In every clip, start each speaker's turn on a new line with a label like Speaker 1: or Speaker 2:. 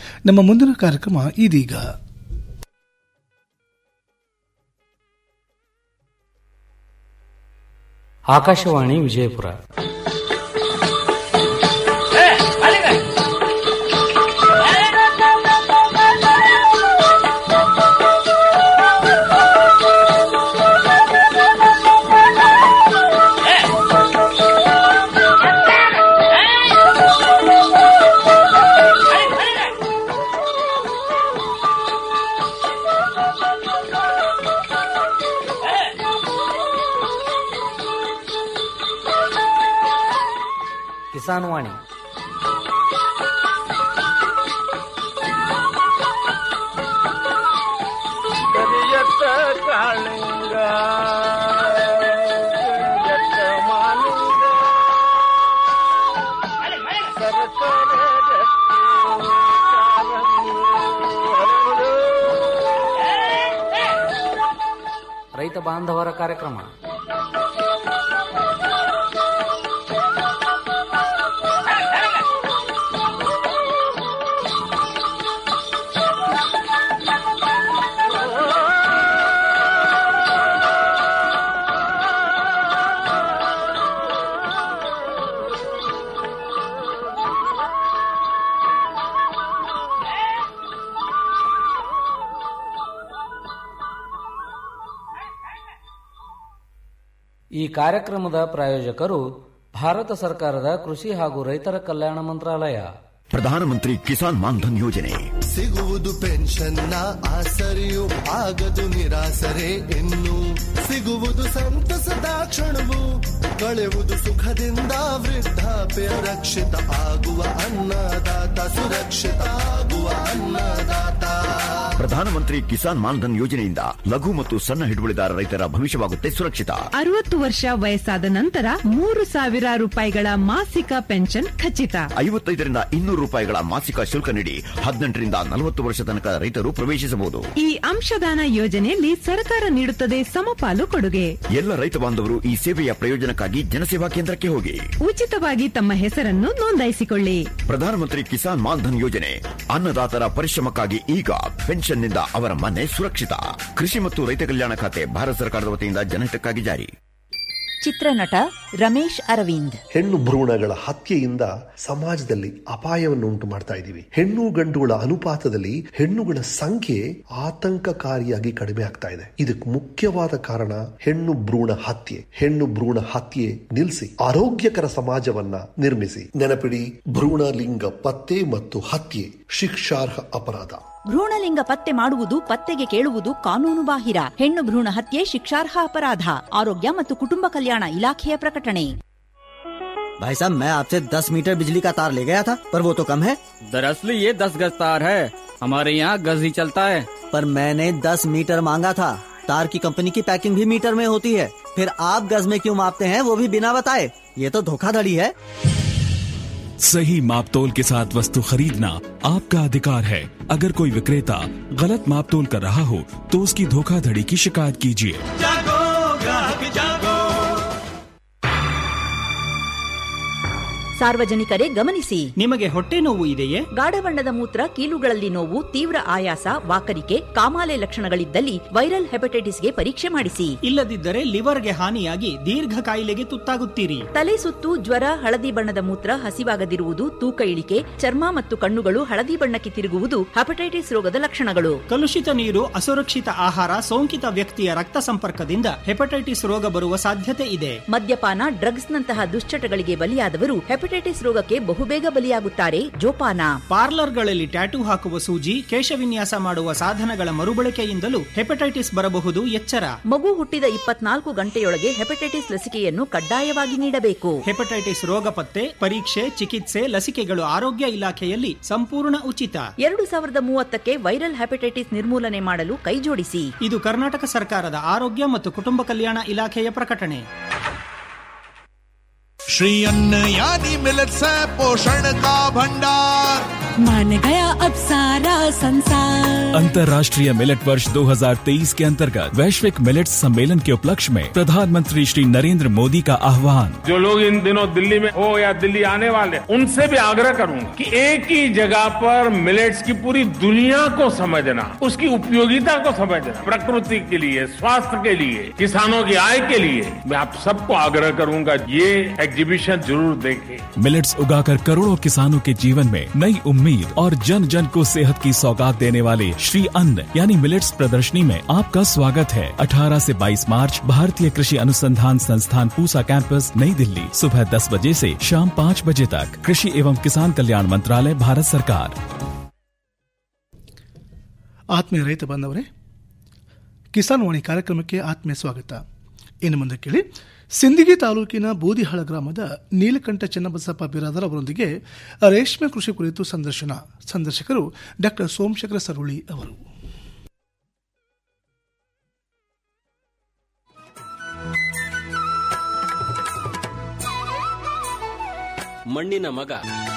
Speaker 1: ನಮ್ಮ ಮುಂದಿನ ಕಾರ್ಯಕ್ರಮ ಇದೀಗ
Speaker 2: ಆಕಾಶವಾಣಿ ವಿಜಯಪುರ ಕಿಸಾನ್ ವಾಣಿ
Speaker 3: ಕರಿಯತ್ತ ಕಾಳಿಂಗ ಕರಿಯತ್ತ ಮಾಲಿಂಗ ಸರಸರ ರತ್ನ ಕಾಲಂಗಿ ಹರಡು.
Speaker 2: ರೈತ ಬಾಂಧವರ ಕಾರ್ಯಕ್ರಮ ಈ ಕಾರ್ಯಕ್ರಮದ ಪ್ರಾಯೋಜಕರು ಭಾರತ ಸರ್ಕಾರದ ಕೃಷಿ ಹಾಗೂ ರೈತರ ಕಲ್ಯಾಣ ಮಂತ್ರಾಲಯ
Speaker 4: ಪ್ರಧಾನಮಂತ್ರಿ ಕಿಸಾನ್ ಮಾನ್ಧನ್ ಯೋಜನೆ
Speaker 5: ಸಿಗುವುದು ಪೆನ್ಷನ್ನ ಆಸರೆಯು ಆಗದು ನಿರಾಸರೆ ಇನ್ನು ಸಿಗುವುದು ಸಂತಸದ ಕ್ಷಣವು ಕಳೆವುದು ಸುಖದಿಂದ ವೃದ್ಧಾಪ್ಯ ರಕ್ಷಿತ ಆಗುವ ಅನ್ನದಾತ ಸುರಕ್ಷಿತ ಆಗುವ ಅನ್ನದಾತ
Speaker 4: ಪ್ರಧಾನಮಂತ್ರಿ ಕಿಸಾನ್ ಮಾನ್ಧನ್ ಯೋಜನೆಯಿಂದ ಲಘು ಮತ್ತು ಸಣ್ಣ ಹಿಡುವಳಿದಾರ ರೈತರ ಭವಿಷ್ಯವಾಗುತ್ತೆ ಸುರಕ್ಷಿತ
Speaker 6: ಅರವತ್ತು ವರ್ಷ ವಯಸ್ಸಾದ ನಂತರ ಮೂರು ಸಾವಿರ ರೂಪಾಯಿಗಳ ಮಾಸಿಕ ಪೆನ್ಷನ್ ಖಚಿತ
Speaker 4: ಐವತ್ತೈದರಿಂದ ಇನ್ನೂರು ರೂಪಾಯಿಗಳ ಮಾಸಿಕ ಶುಲ್ಕ ನೀಡಿ ಹದಿನೆಂಟರಿಂದ ನಲವತ್ತು ವರ್ಷ ತನಕ ರೈತರು ಪ್ರವೇಶಿಸಬಹುದು
Speaker 6: ಈ ಅಂಶದಾನ ಯೋಜನೆಯಲ್ಲಿ ಸರ್ಕಾರ ನೀಡುತ್ತದೆ ಸಮಪಾಲು ಕೊಡುಗೆ
Speaker 4: ಎಲ್ಲ ರೈತ ಬಾಂಧವರು ಈ ಸೇವೆಯ ಪ್ರಯೋಜನಕ್ಕಾಗಿ ಜನಸೇವಾ ಕೇಂದ್ರಕ್ಕೆ ಹೋಗಿ
Speaker 6: ಉಚಿತವಾಗಿ ತಮ್ಮ ಹೆಸರನ್ನು ನೋಂದಾಯಿಸಿಕೊಳ್ಳಿ
Speaker 4: ಪ್ರಧಾನಮಂತ್ರಿ ಕಿಸಾನ್ ಮಾನ್ಧನ್ ಯೋಜನೆ ಅನ್ನದಾತರ ಪರಿಶ್ರಮಕ್ಕಾಗಿ ಈಗ ಪೆನ್ಷನ್ನಿಂದ ಅವರ ಮನೆ ಸುರಕ್ಷಿತ ಕೃಷಿ ಮತ್ತು ರೈತ ಕಲ್ಯಾಣ ಖಾತೆ ಭಾರತ ಸರ್ಕಾರದ ವತಿಯಿಂದ ಜನಹಿತಕ್ಕಾಗಿ ಜಾರಿ
Speaker 7: ಚಿತ್ರನಟ ರಮೇಶ್ ಅರವಿಂದ್
Speaker 8: ಹೆಣ್ಣು ಭ್ರೂಣಗಳ ಹತ್ಯೆಯಿಂದ ಸಮಾಜದಲ್ಲಿ ಅಪಾಯವನ್ನು ಉಂಟು ಮಾಡ್ತಾ ಇದ್ದೀವಿ ಹೆಣ್ಣು ಗಂಡುಗಳ ಅನುಪಾತದಲ್ಲಿ ಹೆಣ್ಣುಗಳ ಸಂಖ್ಯೆ ಆತಂಕಕಾರಿಯಾಗಿ ಕಡಿಮೆ ಆಗ್ತಾ ಇದೆ ಇದಕ್ಕೆ ಮುಖ್ಯವಾದ ಕಾರಣ ಹೆಣ್ಣು ಭ್ರೂಣ ಹತ್ಯೆ ಹೆಣ್ಣು ಭ್ರೂಣ ಹತ್ಯೆ ನಿಲ್ಲಿಸಿ ಆರೋಗ್ಯಕರ ಸಮಾಜವನ್ನ ನಿರ್ಮಿಸಿ ನೆನಪಿಡಿ ಭ್ರೂಣ ಲಿಂಗ ಪತ್ತೆ ಮತ್ತು ಹತ್ಯೆ ಶಿಕ್ಷಾರ್ಹ ಅಪರಾಧ
Speaker 7: ಭ್ರೂಣಲಿಂಗ ಪತ್ತೆ ಮಾಡುವುದು ಪತ್ತೆಗೆ ಕೇಳುವುದು ಕಾನೂನು ಬಾಹಿರ ಹೆಣ್ಣು ಭ್ರೂಣ ಹತ್ಯೆ ಶಿಕ್ಷಾರ್ಹ ಅಪರಾಧ ಆರೋಗ್ಯ ಮತ್ತು ಕುಟುಂಬ ಕಲ್ಯಾಣ ಇಲಾಖೆಯ ಪ್ರಕಟಣೆ
Speaker 9: भाई साहब मैं आपसे 10 मीटर बिजली का तार ले गया था पर वो तो कम है
Speaker 10: दरअसल ये दस गज तार है हमारे यहाँ गज ही चलता है
Speaker 9: पर मैंने 10 मीटर मांगा था तार की कंपनी की पैकिंग भी मीटर में होती है फिर आप गज में क्यों मापते हैं वो भी बिना बताए ये तो धोखाधड़ी है
Speaker 11: सही मापतोल के साथ वस्तु खरीदना आपका अधिकार है अगर कोई विक्रेता गलत मापतोल कर रहा हो तो उसकी धोखाधड़ी की शिकायत कीजिए
Speaker 3: ಜಾಗೋ ಗ್ರಾಹಕ ಜಾಗೋ
Speaker 7: ಸಾರ್ವಜನಿಕರೇ ಗಮನಿಸಿ
Speaker 12: ನಿಮಗೆ ಹೊಟ್ಟೆ ನೋವು ಇದೆಯೇ
Speaker 7: ಗಾಢ ಬಣ್ಣದ ಮೂತ್ರ ಕೀಲುಗಳಲ್ಲಿ ನೋವು ತೀವ್ರ ಆಯಾಸ ವಾಕರಿಕೆ ಕಾಮಾಲೆ ಲಕ್ಷಣಗಳಿದ್ದಲ್ಲಿ ವೈರಲ್ ಹೆಪಟೈಟಿಸ್ಗೆ ಪರೀಕ್ಷೆ ಮಾಡಿಸಿ
Speaker 12: ಇಲ್ಲದಿದ್ದರೆ ಲಿವರ್ಗೆ ಹಾನಿಯಾಗಿ ದೀರ್ಘ ಕಾಯಿಲೆಗೆ ತುತ್ತಾಗುತ್ತೀರಿ
Speaker 7: ತಲೆ ಸುತ್ತು ಜ್ವರ ಹಳದಿ ಬಣ್ಣದ ಮೂತ್ರ ಹಸಿವಾಗದಿರುವುದು ತೂಕ ಇಳಿಕೆ ಚರ್ಮ ಮತ್ತು ಕಣ್ಣುಗಳು ಹಳದಿ ಬಣ್ಣಕ್ಕೆ ತಿರುಗುವುದು ಹೆಪಟೈಟಿಸ್ ರೋಗದ ಲಕ್ಷಣಗಳು
Speaker 12: ಕಲುಷಿತ ನೀರು ಅಸುರಕ್ಷಿತ ಆಹಾರ ಸೋಂಕಿತ ವ್ಯಕ್ತಿಯ ರಕ್ತ ಸಂಪರ್ಕದಿಂದ ಹೆಪಟೈಟಿಸ್ ರೋಗ ಬರುವ ಸಾಧ್ಯತೆ ಇದೆ
Speaker 7: ಮದ್ಯಪಾನ ಡ್ರಗ್ಸ್ ನಂತಹ ದುಶ್ಚಟಗಳಿಗೆ ಬಲಿಯಾದವರು ಹೆಪಟೈಟಿಸ್ ರೋಗಕ್ಕೆ ಬಹುಬೇಗ ಬಲಿಯಾಗುತ್ತಾರೆ ಜೋಪಾನ
Speaker 12: ಪಾರ್ಲರ್ಗಳಲ್ಲಿ ಟ್ಯಾಟೂ ಹಾಕುವ ಸೂಜಿ ಕೇಶವಿನ್ಯಾಸ ಮಾಡುವ ಸಾಧನಗಳ ಮರುಬಳಕೆಯಿಂದಲೂ ಹೆಪಟೈಟಿಸ್ ಬರಬಹುದು ಎಚ್ಚರ
Speaker 7: ಮಗು ಹುಟ್ಟಿದ ಇಪ್ಪತ್ನಾಲ್ಕು ಗಂಟೆಯೊಳಗೆ ಹೆಪಟೈಟಿಸ್ ಲಸಿಕೆಯನ್ನು ಕಡ್ಡಾಯವಾಗಿ ನೀಡಬೇಕು
Speaker 12: ಹೆಪಟೈಟಿಸ್ ರೋಗ ಪತ್ತೆ ಪರೀಕ್ಷೆ ಚಿಕಿತ್ಸೆ ಲಸಿಕೆಗಳು ಆರೋಗ್ಯ ಇಲಾಖೆಯಲ್ಲಿ ಸಂಪೂರ್ಣ ಉಚಿತ
Speaker 7: ಎರಡು ಸಾವಿರದ ಮೂವತ್ತಕ್ಕೆ ವೈರಲ್ ಹೆಪಟೈಟಿಸ್ ನಿರ್ಮೂಲನೆ ಮಾಡಲು ಕೈಜೋಡಿಸಿ
Speaker 12: ಇದು ಕರ್ನಾಟಕ ಸರ್ಕಾರದ ಆರೋಗ್ಯ ಮತ್ತು ಕುಟುಂಬ ಕಲ್ಯಾಣ ಇಲಾಖೆಯ ಪ್ರಕಟಣೆ
Speaker 13: श्री अन्न यानी मिलत से पोषण का भंडार मान गया अब सारा संसार
Speaker 11: अंतर्राष्ट्रीय मिलेट वर्ष 2023 के अंतर्गत वैश्विक मिलेट सम्मेलन के उपलक्ष्य में प्रधानमंत्री श्री नरेंद्र मोदी का आह्वान
Speaker 14: जो लोग इन दिनों दिल्ली में हो या दिल्ली आने वाले उनसे भी आग्रह करूंगा कि एक ही जगह पर मिलेट्स की पूरी दुनिया को समझना उसकी उपयोगिता को समझना प्रकृति के लिए स्वास्थ्य के लिए किसानों की आय के लिए मैं आप सबको आग्रह करूंगा ये एग्जीबिशन जरूर देखें
Speaker 11: मिलेट्स उगाकर करोड़ों किसानों के जीवन में नई उम्मीद और जन जन को सेहत की सौगात देने वाले श्री अन्न यानी मिलेट्स प्रदर्शनी में आपका स्वागत है 18 से 22 मार्च भारतीय कृषि अनुसंधान संस्थान पूसा कैंपस नई दिल्ली सुबह 10 बजे से शाम 5 बजे तक कृषि एवं किसान कल्याण मंत्रालय भारत सरकार
Speaker 1: ಆತ್ಮೀಯ ರೈತ ಬಾಂಧವರೇ ಕಿಸಾನ್ ವಾಣಿ ಕಾರ್ಯಕ್ರಮಕ್ಕೆ ಆತ್ಮೀಯ ಸ್ವಾಗತ ಇನ್ನು ಮುಂದೆ ಕೇಳಿ ಸಿಂದಗಿ ತಾಲೂಕಿನ ಬೂದಿಹಾಳ ಗ್ರಾಮದ ನೀಲಕಂಠ ಚನ್ನಬಸಪ್ಪ ಬಿರಾದರ್ ಅವರೊಂದಿಗೆ ರೇಷ್ಮೆ ಕೃಷಿ ಕುರಿತು ಸಂದರ್ಶನ ಸಂದರ್ಶಕರು ಡಾಕ್ಟರ್ ಸೋಮಶೇಖರ ಸರುಳಿ ಅವರು
Speaker 15: ಮಣ್ಣಿನ ಮಗ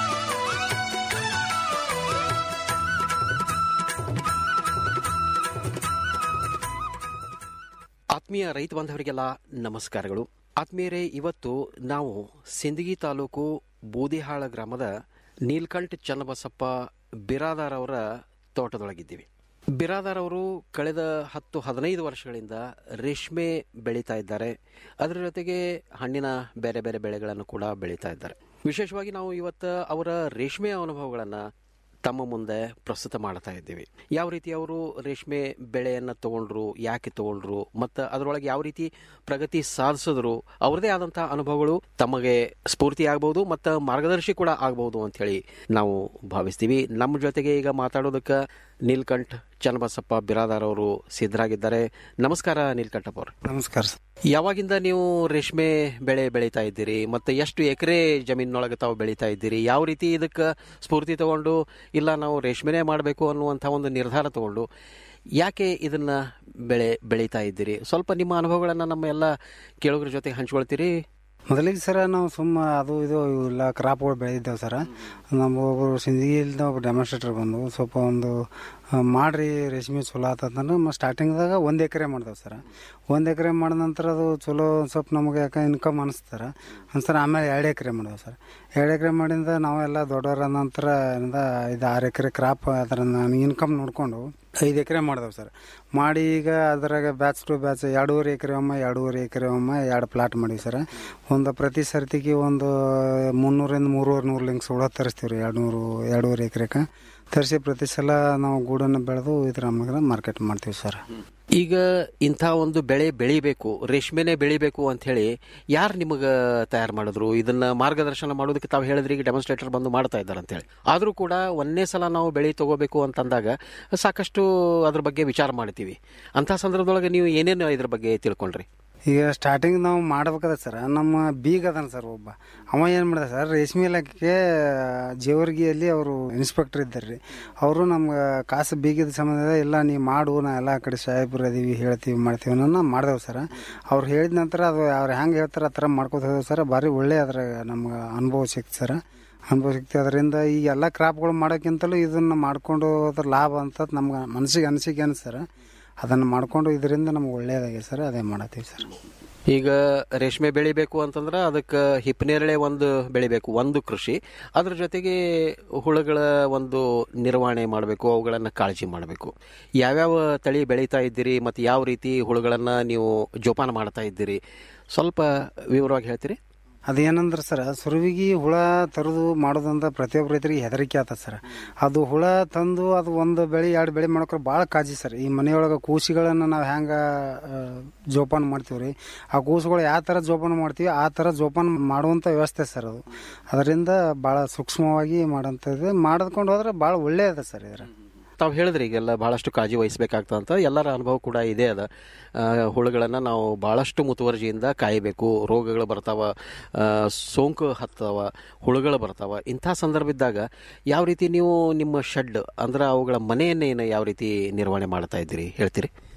Speaker 15: ಆತ್ಮೀಯ ರೈತ ಬಾಂಧವರಿಗೆಲ್ಲ ನಮಸ್ಕಾರಗಳು ಆತ್ಮೀಯರೇ ಇವತ್ತು ನಾವು ಸಿಂದಗಿ ತಾಲೂಕು ಬೂದಿಹಾಳ ಗ್ರಾಮದ ನೀಲ್ಕಂಠ ಚನ್ನಬಸಪ್ಪ ಬಿರಾದಾರ್ ಅವರ ತೋಟದೊಳಗಿದ್ದೀವಿ ಬಿರಾದಾರ್ ಅವರು ಕಳೆದ ಹತ್ತು ಹದಿನೈದು ವರ್ಷಗಳಿಂದ ರೇಷ್ಮೆ ಬೆಳೀತಾ ಇದ್ದಾರೆ ಅದರ ಜೊತೆಗೆ ಹಣ್ಣಿನ ಬೇರೆ ಬೇರೆ ಬೆಳೆಗಳನ್ನು ಕೂಡ ಬೆಳೀತಾ ಇದ್ದಾರೆ ವಿಶೇಷವಾಗಿ ನಾವು ಇವತ್ತು ಅವರ ರೇಷ್ಮೆ ಅನುಭವಗಳನ್ನು ತಮ್ಮ ಮುಂದೆ ಪ್ರಸ್ತುತ ಮಾಡ್ತಾ ಇದ್ದೀವಿ ಯಾವ ರೀತಿ ಅವರು ರೇಷ್ಮೆ ಬೆಳೆಯನ್ನು ತಗೊಂಡ್ರು ಯಾಕೆ ತಗೊಂಡ್ರು ಮತ್ತು ಅದರೊಳಗೆ ಯಾವ ರೀತಿ ಪ್ರಗತಿ ಸಾಧಿಸಿದ್ರು ಅವರದೇ ಆದಂಥ ಅನುಭವಗಳು ತಮಗೆ ಸ್ಫೂರ್ತಿ ಆಗ್ಬೋದು ಮತ್ತು ಮಾರ್ಗದರ್ಶಿ ಕೂಡ ಆಗ್ಬೋದು ಅಂಥೇಳಿ ನಾವು ಭಾವಿಸ್ತೀವಿ ನಮ್ಮ ಜೊತೆಗೆ ಈಗ ಮಾತಾಡೋದಕ್ಕೆ ನೀಲ್ಕಂಠ್ ಚನ್ನಬಸಪ್ಪ ಬಿರಾದಾರ್ ಅವರು ಸಿದ್ಧರಾಗಿದ್ದಾರೆ ನಮಸ್ಕಾರ ನೀಲ್ಕಂಠಪ್ಪ ಅವರು
Speaker 16: ನಮಸ್ಕಾರ
Speaker 15: ಯಾವಾಗಿಂದ ನೀವು ರೇಷ್ಮೆ ಬೆಳೆ ಬೆಳೀತಾ ಇದ್ದೀರಿ ಮತ್ತೆ ಎಷ್ಟು ಎಕರೆ ಜಮೀನಿನೊಳಗೆ ತಾವು ಬೆಳೀತಾ ಇದ್ದೀರಿ ಯಾವ ರೀತಿ ಇದಕ್ಕೆ ಸ್ಫೂರ್ತಿ ತಗೊಂಡು ಇಲ್ಲ ನಾವು ರೇಷ್ಮೆನೇ ಮಾಡಬೇಕು ಅನ್ನುವಂಥ ಒಂದು ನಿರ್ಧಾರ ತಗೊಂಡು ಯಾಕೆ ಇದನ್ನ ಬೆಳೆ ಬೆಳೀತಾ ಇದ್ದೀರಿ ಸ್ವಲ್ಪ ನಿಮ್ಮ ಅನುಭವಗಳನ್ನು ನಮ್ಮ ಎಲ್ಲ ಕೇಳುಗರ ಜೊತೆ ಹಂಚ್ಕೊಳ್ತೀರಿ
Speaker 16: ಮೊದಲಿಗೆ ಸರ ನಾವು ಸುಮ್ಮ ಅದು ಇದು ಎಲ್ಲ ಕ್ರಾಪ್ಗಳು ಬೆಳೆದಿದ್ದೇವೆ ಸರ ನಮ್ಮ ಒಬ್ಬರು ಸಿಂದಗಿಯಿಂದ ಒಬ್ಬ ಡೆಮಾನ್ಸ್ಟ್ರೇಟರ್ ಬಂದು ಸ್ವಲ್ಪ ಒಂದು ಆ, ಮಾಡ್ರಿ ರೇಷ್ಮೆ ಚಲೋ ಆತಂದ್ರೆ ನಮ್ಮ ಸ್ಟಾರ್ಟಿಂಗ್ದಾಗ ಒಂದು ಎಕರೆ ಮಾಡ್ದೇವೆ ಸರ ಒಂದು ಎಕರೆ ಮಾಡಿದ ನಂತರ ಅದು ಚಲೋ ಒಂದ್ ಸ್ವಲ್ಪ ನಮಗೆ ಯಾಕೆ ಇನ್ಕಮ್ ಅನಿಸ್ತಾರ ಅನ್ಸರ ಆಮೇಲೆ ಎರಡು ಎಕರೆ ಮಾಡಿದೆವು ಸರ್ ಎರಡು ಎಕರೆ ಮಾಡಿಂದ ನಾವೆಲ್ಲ ದೊಡ್ಡವರ ನಂತರ ಇಂದ ಐದು ಆರು ಎಕರೆ ಕ್ರಾಪ್ ಅದರ ಇನ್ಕಮ್ ನೋಡಿಕೊಂಡು ಐದು ಎಕರೆ ಮಾಡಿದೆವು ಸರ್ ಮಾಡಿ ಈಗ ಅದ್ರಾಗ ಬ್ಯಾಚ್ ಟು ಬ್ಯಾಚ್ ಎರಡೂವರೆ ಎಕರೆ ಒಮ್ಮ ಎರಡೂವರೆ ಎಕರೆ ಒಮ್ಮ ಎರಡು ಪ್ಲಾಟ್ ಮಾಡೀವಿ ಸರ್ ಒಂದು ಪ್ರತಿ ಸರ್ತಿಗೆ ಒಂದು ಮುನ್ನೂರಿಂದ ಮೂರುವರೆ ನೂರು ಲಿಂಕ್ಸ್ ಹುಳ ತರಿಸ್ತೀವಿ ರೀ ಎರಡು ನೂರು ಎರಡೂವರೆ ಎಕರೆಗೆ ತರಿಸಿ ಪ್ರತಿ ಸಲ ನಾವು ಗೂಡನ್ನು ಬೆಳೆದು ಇದ್ರ ನಮಗೆ ಮಾರ್ಕೆಟ್ ಮಾಡ್ತೀವಿ ಸರ್
Speaker 15: ಈಗ ಇಂಥ ಒಂದು ಬೆಳೆ ಬೆಳಿಬೇಕು ರೇಷ್ಮೆನೇ ಬೆಳಿಬೇಕು ಅಂತ ಹೇಳಿ ಯಾರು ನಿಮಗೆ ತಯಾರು ಮಾಡಿದ್ರು ಇದನ್ನ ಮಾರ್ಗದರ್ಶನ ಮಾಡೋದಕ್ಕೆ ತಾವು ಹೇಳಿದ್ರಿ ಈಗ ಡೆಮಾನ್ಸ್ಟ್ರೇಟರ್ ಬಂದು ಮಾಡ್ತಾ ಇದ್ದಾರೆ ಅಂತ ಹೇಳಿ ಆದರೂ ಕೂಡ ಒಂದೇ ಸಲ ನಾವು ಬೆಳೆ ತಗೋಬೇಕು ಅಂತಂದಾಗ ಸಾಕಷ್ಟು ಅದ್ರ ಬಗ್ಗೆ ವಿಚಾರ ಮಾಡ್ತೀವಿ ಅಂಥ ಸಂದರ್ಭದೊಳಗೆ ನೀವು ಏನೇನು ಇದ್ರ ಬಗ್ಗೆ ತಿಳ್ಕೊಂಡ್ರಿ
Speaker 16: ಈಗ ಸ್ಟಾರ್ಟಿಂಗ್ ನಾವು ಮಾಡ್ಬೇಕಾದ ಸರ್ ನಮ್ಮ ಬೀಗ ಅದಾನ ಸರ್ ಒಬ್ಬ ಅವ ಏನು ಮಾಡಿದ ಸರ್ ರೇಷ್ಮೆ ಇಲಾಖೆಗೆ ಜೇವರ್ಗಿಯಲ್ಲಿ ಅವರು ಇನ್ಸ್ಪೆಕ್ಟರ್ ಇದ್ದಾರೆ ರೀ ಅವರು ನಮ್ಗೆ ಕಾಸು ಬೀಗದ ಸಂಬಂಧ ಇಲ್ಲ ನೀವು ಮಾಡು ನಾ ಎಲ್ಲ ಕಡೆ ಸಾಹೇಬ್ರು ಅದೀವಿ ಹೇಳ್ತೀವಿ ಮಾಡ್ತೀವಿ ಅನ್ನೋ ಮಾಡ್ದೇವು ಸರ್ ಅವ್ರು ಹೇಳಿದ ನಂತರ ಅದು ಅವ್ರು ಹೆಂಗೆ ಹೇಳ್ತಾರೆ ಆ ಥರ ಮಾಡ್ಕೋತ ಹೋದೆವು ಸರ್ ಭಾರಿ ಒಳ್ಳೆ ಅದ್ರಾಗ ನಮ್ಗೆ ಅನುಭವ ಸಿಕ್ತು ಸರ್ ಅನುಭವ ಸಿಕ್ತು ಅದರಿಂದ ಈ ಎಲ್ಲ ಕ್ರಾಪ್ಗಳು ಮಾಡೋಕ್ಕಿಂತಲೂ ಇದನ್ನು ಮಾಡ್ಕೊಂಡು ಹೋದ್ರ ಲಾಭ ಅಂತ ನಮ್ಗೆ ಮನಸ್ಸಿಗೆ ಅನಿಸಿಕೆ ಅನಿಸ್ತಾರ ಅದನ್ನು ಮಾಡ್ಕೊಂಡು ಇದರಿಂದ ನಮ್ಗೆ ಒಳ್ಳೇದಾಗಿದೆ ಸರ್ ಅದೇ ಮಾಡತ್ತೀವಿ ಸರ್
Speaker 15: ಈಗ ರೇಷ್ಮೆ ಬೆಳಿಬೇಕು ಅಂತಂದ್ರೆ ಅದಕ್ಕೆ ಹಿಪ್ಪನೇರಳೆ ಒಂದು ಬೆಳಿಬೇಕು ಒಂದು ಕೃಷಿ ಅದ್ರ ಜೊತೆಗೆ ಹುಳುಗಳ ಒಂದು ನಿರ್ವಹಣೆ ಮಾಡಬೇಕು ಅವುಗಳನ್ನು ಕಾಳಜಿ ಮಾಡಬೇಕು ಯಾವ್ಯಾವ ತಳಿ ಬೆಳೀತಾ ಇದ್ದೀರಿ ಮತ್ತು ಯಾವ ರೀತಿ ಹುಳುಗಳನ್ನು ನೀವು ಜೋಪಾನ ಮಾಡ್ತಾ ಇದ್ದೀರಿ ಸ್ವಲ್ಪ ವಿವರವಾಗಿ ಹೇಳ್ತೀರಿ
Speaker 16: ಅದೇನಂದ್ರೆ ಸರ್ ಸುರುವಿಗೆ ಹುಳ ತರೋದು ಮಾಡೋದಂದ್ರೆ ಪ್ರತಿಯೊಬ್ಬ ರೈತರಿಗೆ ಹೆದರಿಕೆ ಆತದ ಸರ್ ಅದು ಹುಳ ತಂದು ಅದು ಒಂದು ಬೆಳೆ ಎರಡು ಬೆಳೆ ಮಾಡ್ಕೊರ ಭಾಳ ಕಾಜಿ ಸರ್ ಈ ಮನೆಯೊಳಗೆ ಕೂಸಿಗಳನ್ನು ನಾವು ಹೆಂಗೆ ಜೋಪಾನ ಮಾಡ್ತೀವಿ ರೀ ಆ ಕೂಸುಗಳು ಯಾವ ಥರ ಜೋಪಾನ ಮಾಡ್ತೀವಿ ಆ ಥರ ಜೋಪಾನ ಮಾಡುವಂಥ ವ್ಯವಸ್ಥೆ ಸರ್ ಅದು ಅದರಿಂದ ಭಾಳ ಸೂಕ್ಷ್ಮವಾಗಿ ಮಾಡೋಂಥದ್ದು ಮಾಡಿದ್ಕೊಂಡು ಹೋದ್ರೆ ಭಾಳ ಒಳ್ಳೆಯದ ಸರ್ ಇದರ
Speaker 15: ತಾವು ಹೇಳಿದ್ರಿ ಈಗೆಲ್ಲ ಬಹಳಷ್ಟು ಕಾಳಜಿ ವಹಿಸಬೇಕಾಗ್ತದೆ ಅಂತ ಎಲ್ಲರ ಅನುಭವ ಕೂಡ ಇದೆ ಅದ ಆ, ಹುಳುಗಳನ್ನು ನಾವು ಬಹಳಷ್ಟು ಮುತುವರ್ಜಿಯಿಂದ ಕಾಯಬೇಕು ರೋಗಗಳು ಬರ್ತಾವ ಆ, ಸೋಂಕು ಹತ್ತವ ಹುಳುಗಳು ಬರ್ತಾವ ಇಂಥ ಸಂದರ್ಭ ಇದ್ದಾಗ ಯಾವ ರೀತಿ ನೀವು ನಿಮ್ಮ ಶೆಡ್ ಅಂದ್ರೆ ಅವುಗಳ ಮನೆಯನ್ನೇನು ಯಾವ ರೀತಿ ನಿರ್ವಹಣೆ ಮಾಡ್ತಾ ಇದ್ದೀರಿ ಹೇಳ್ತೀರಿ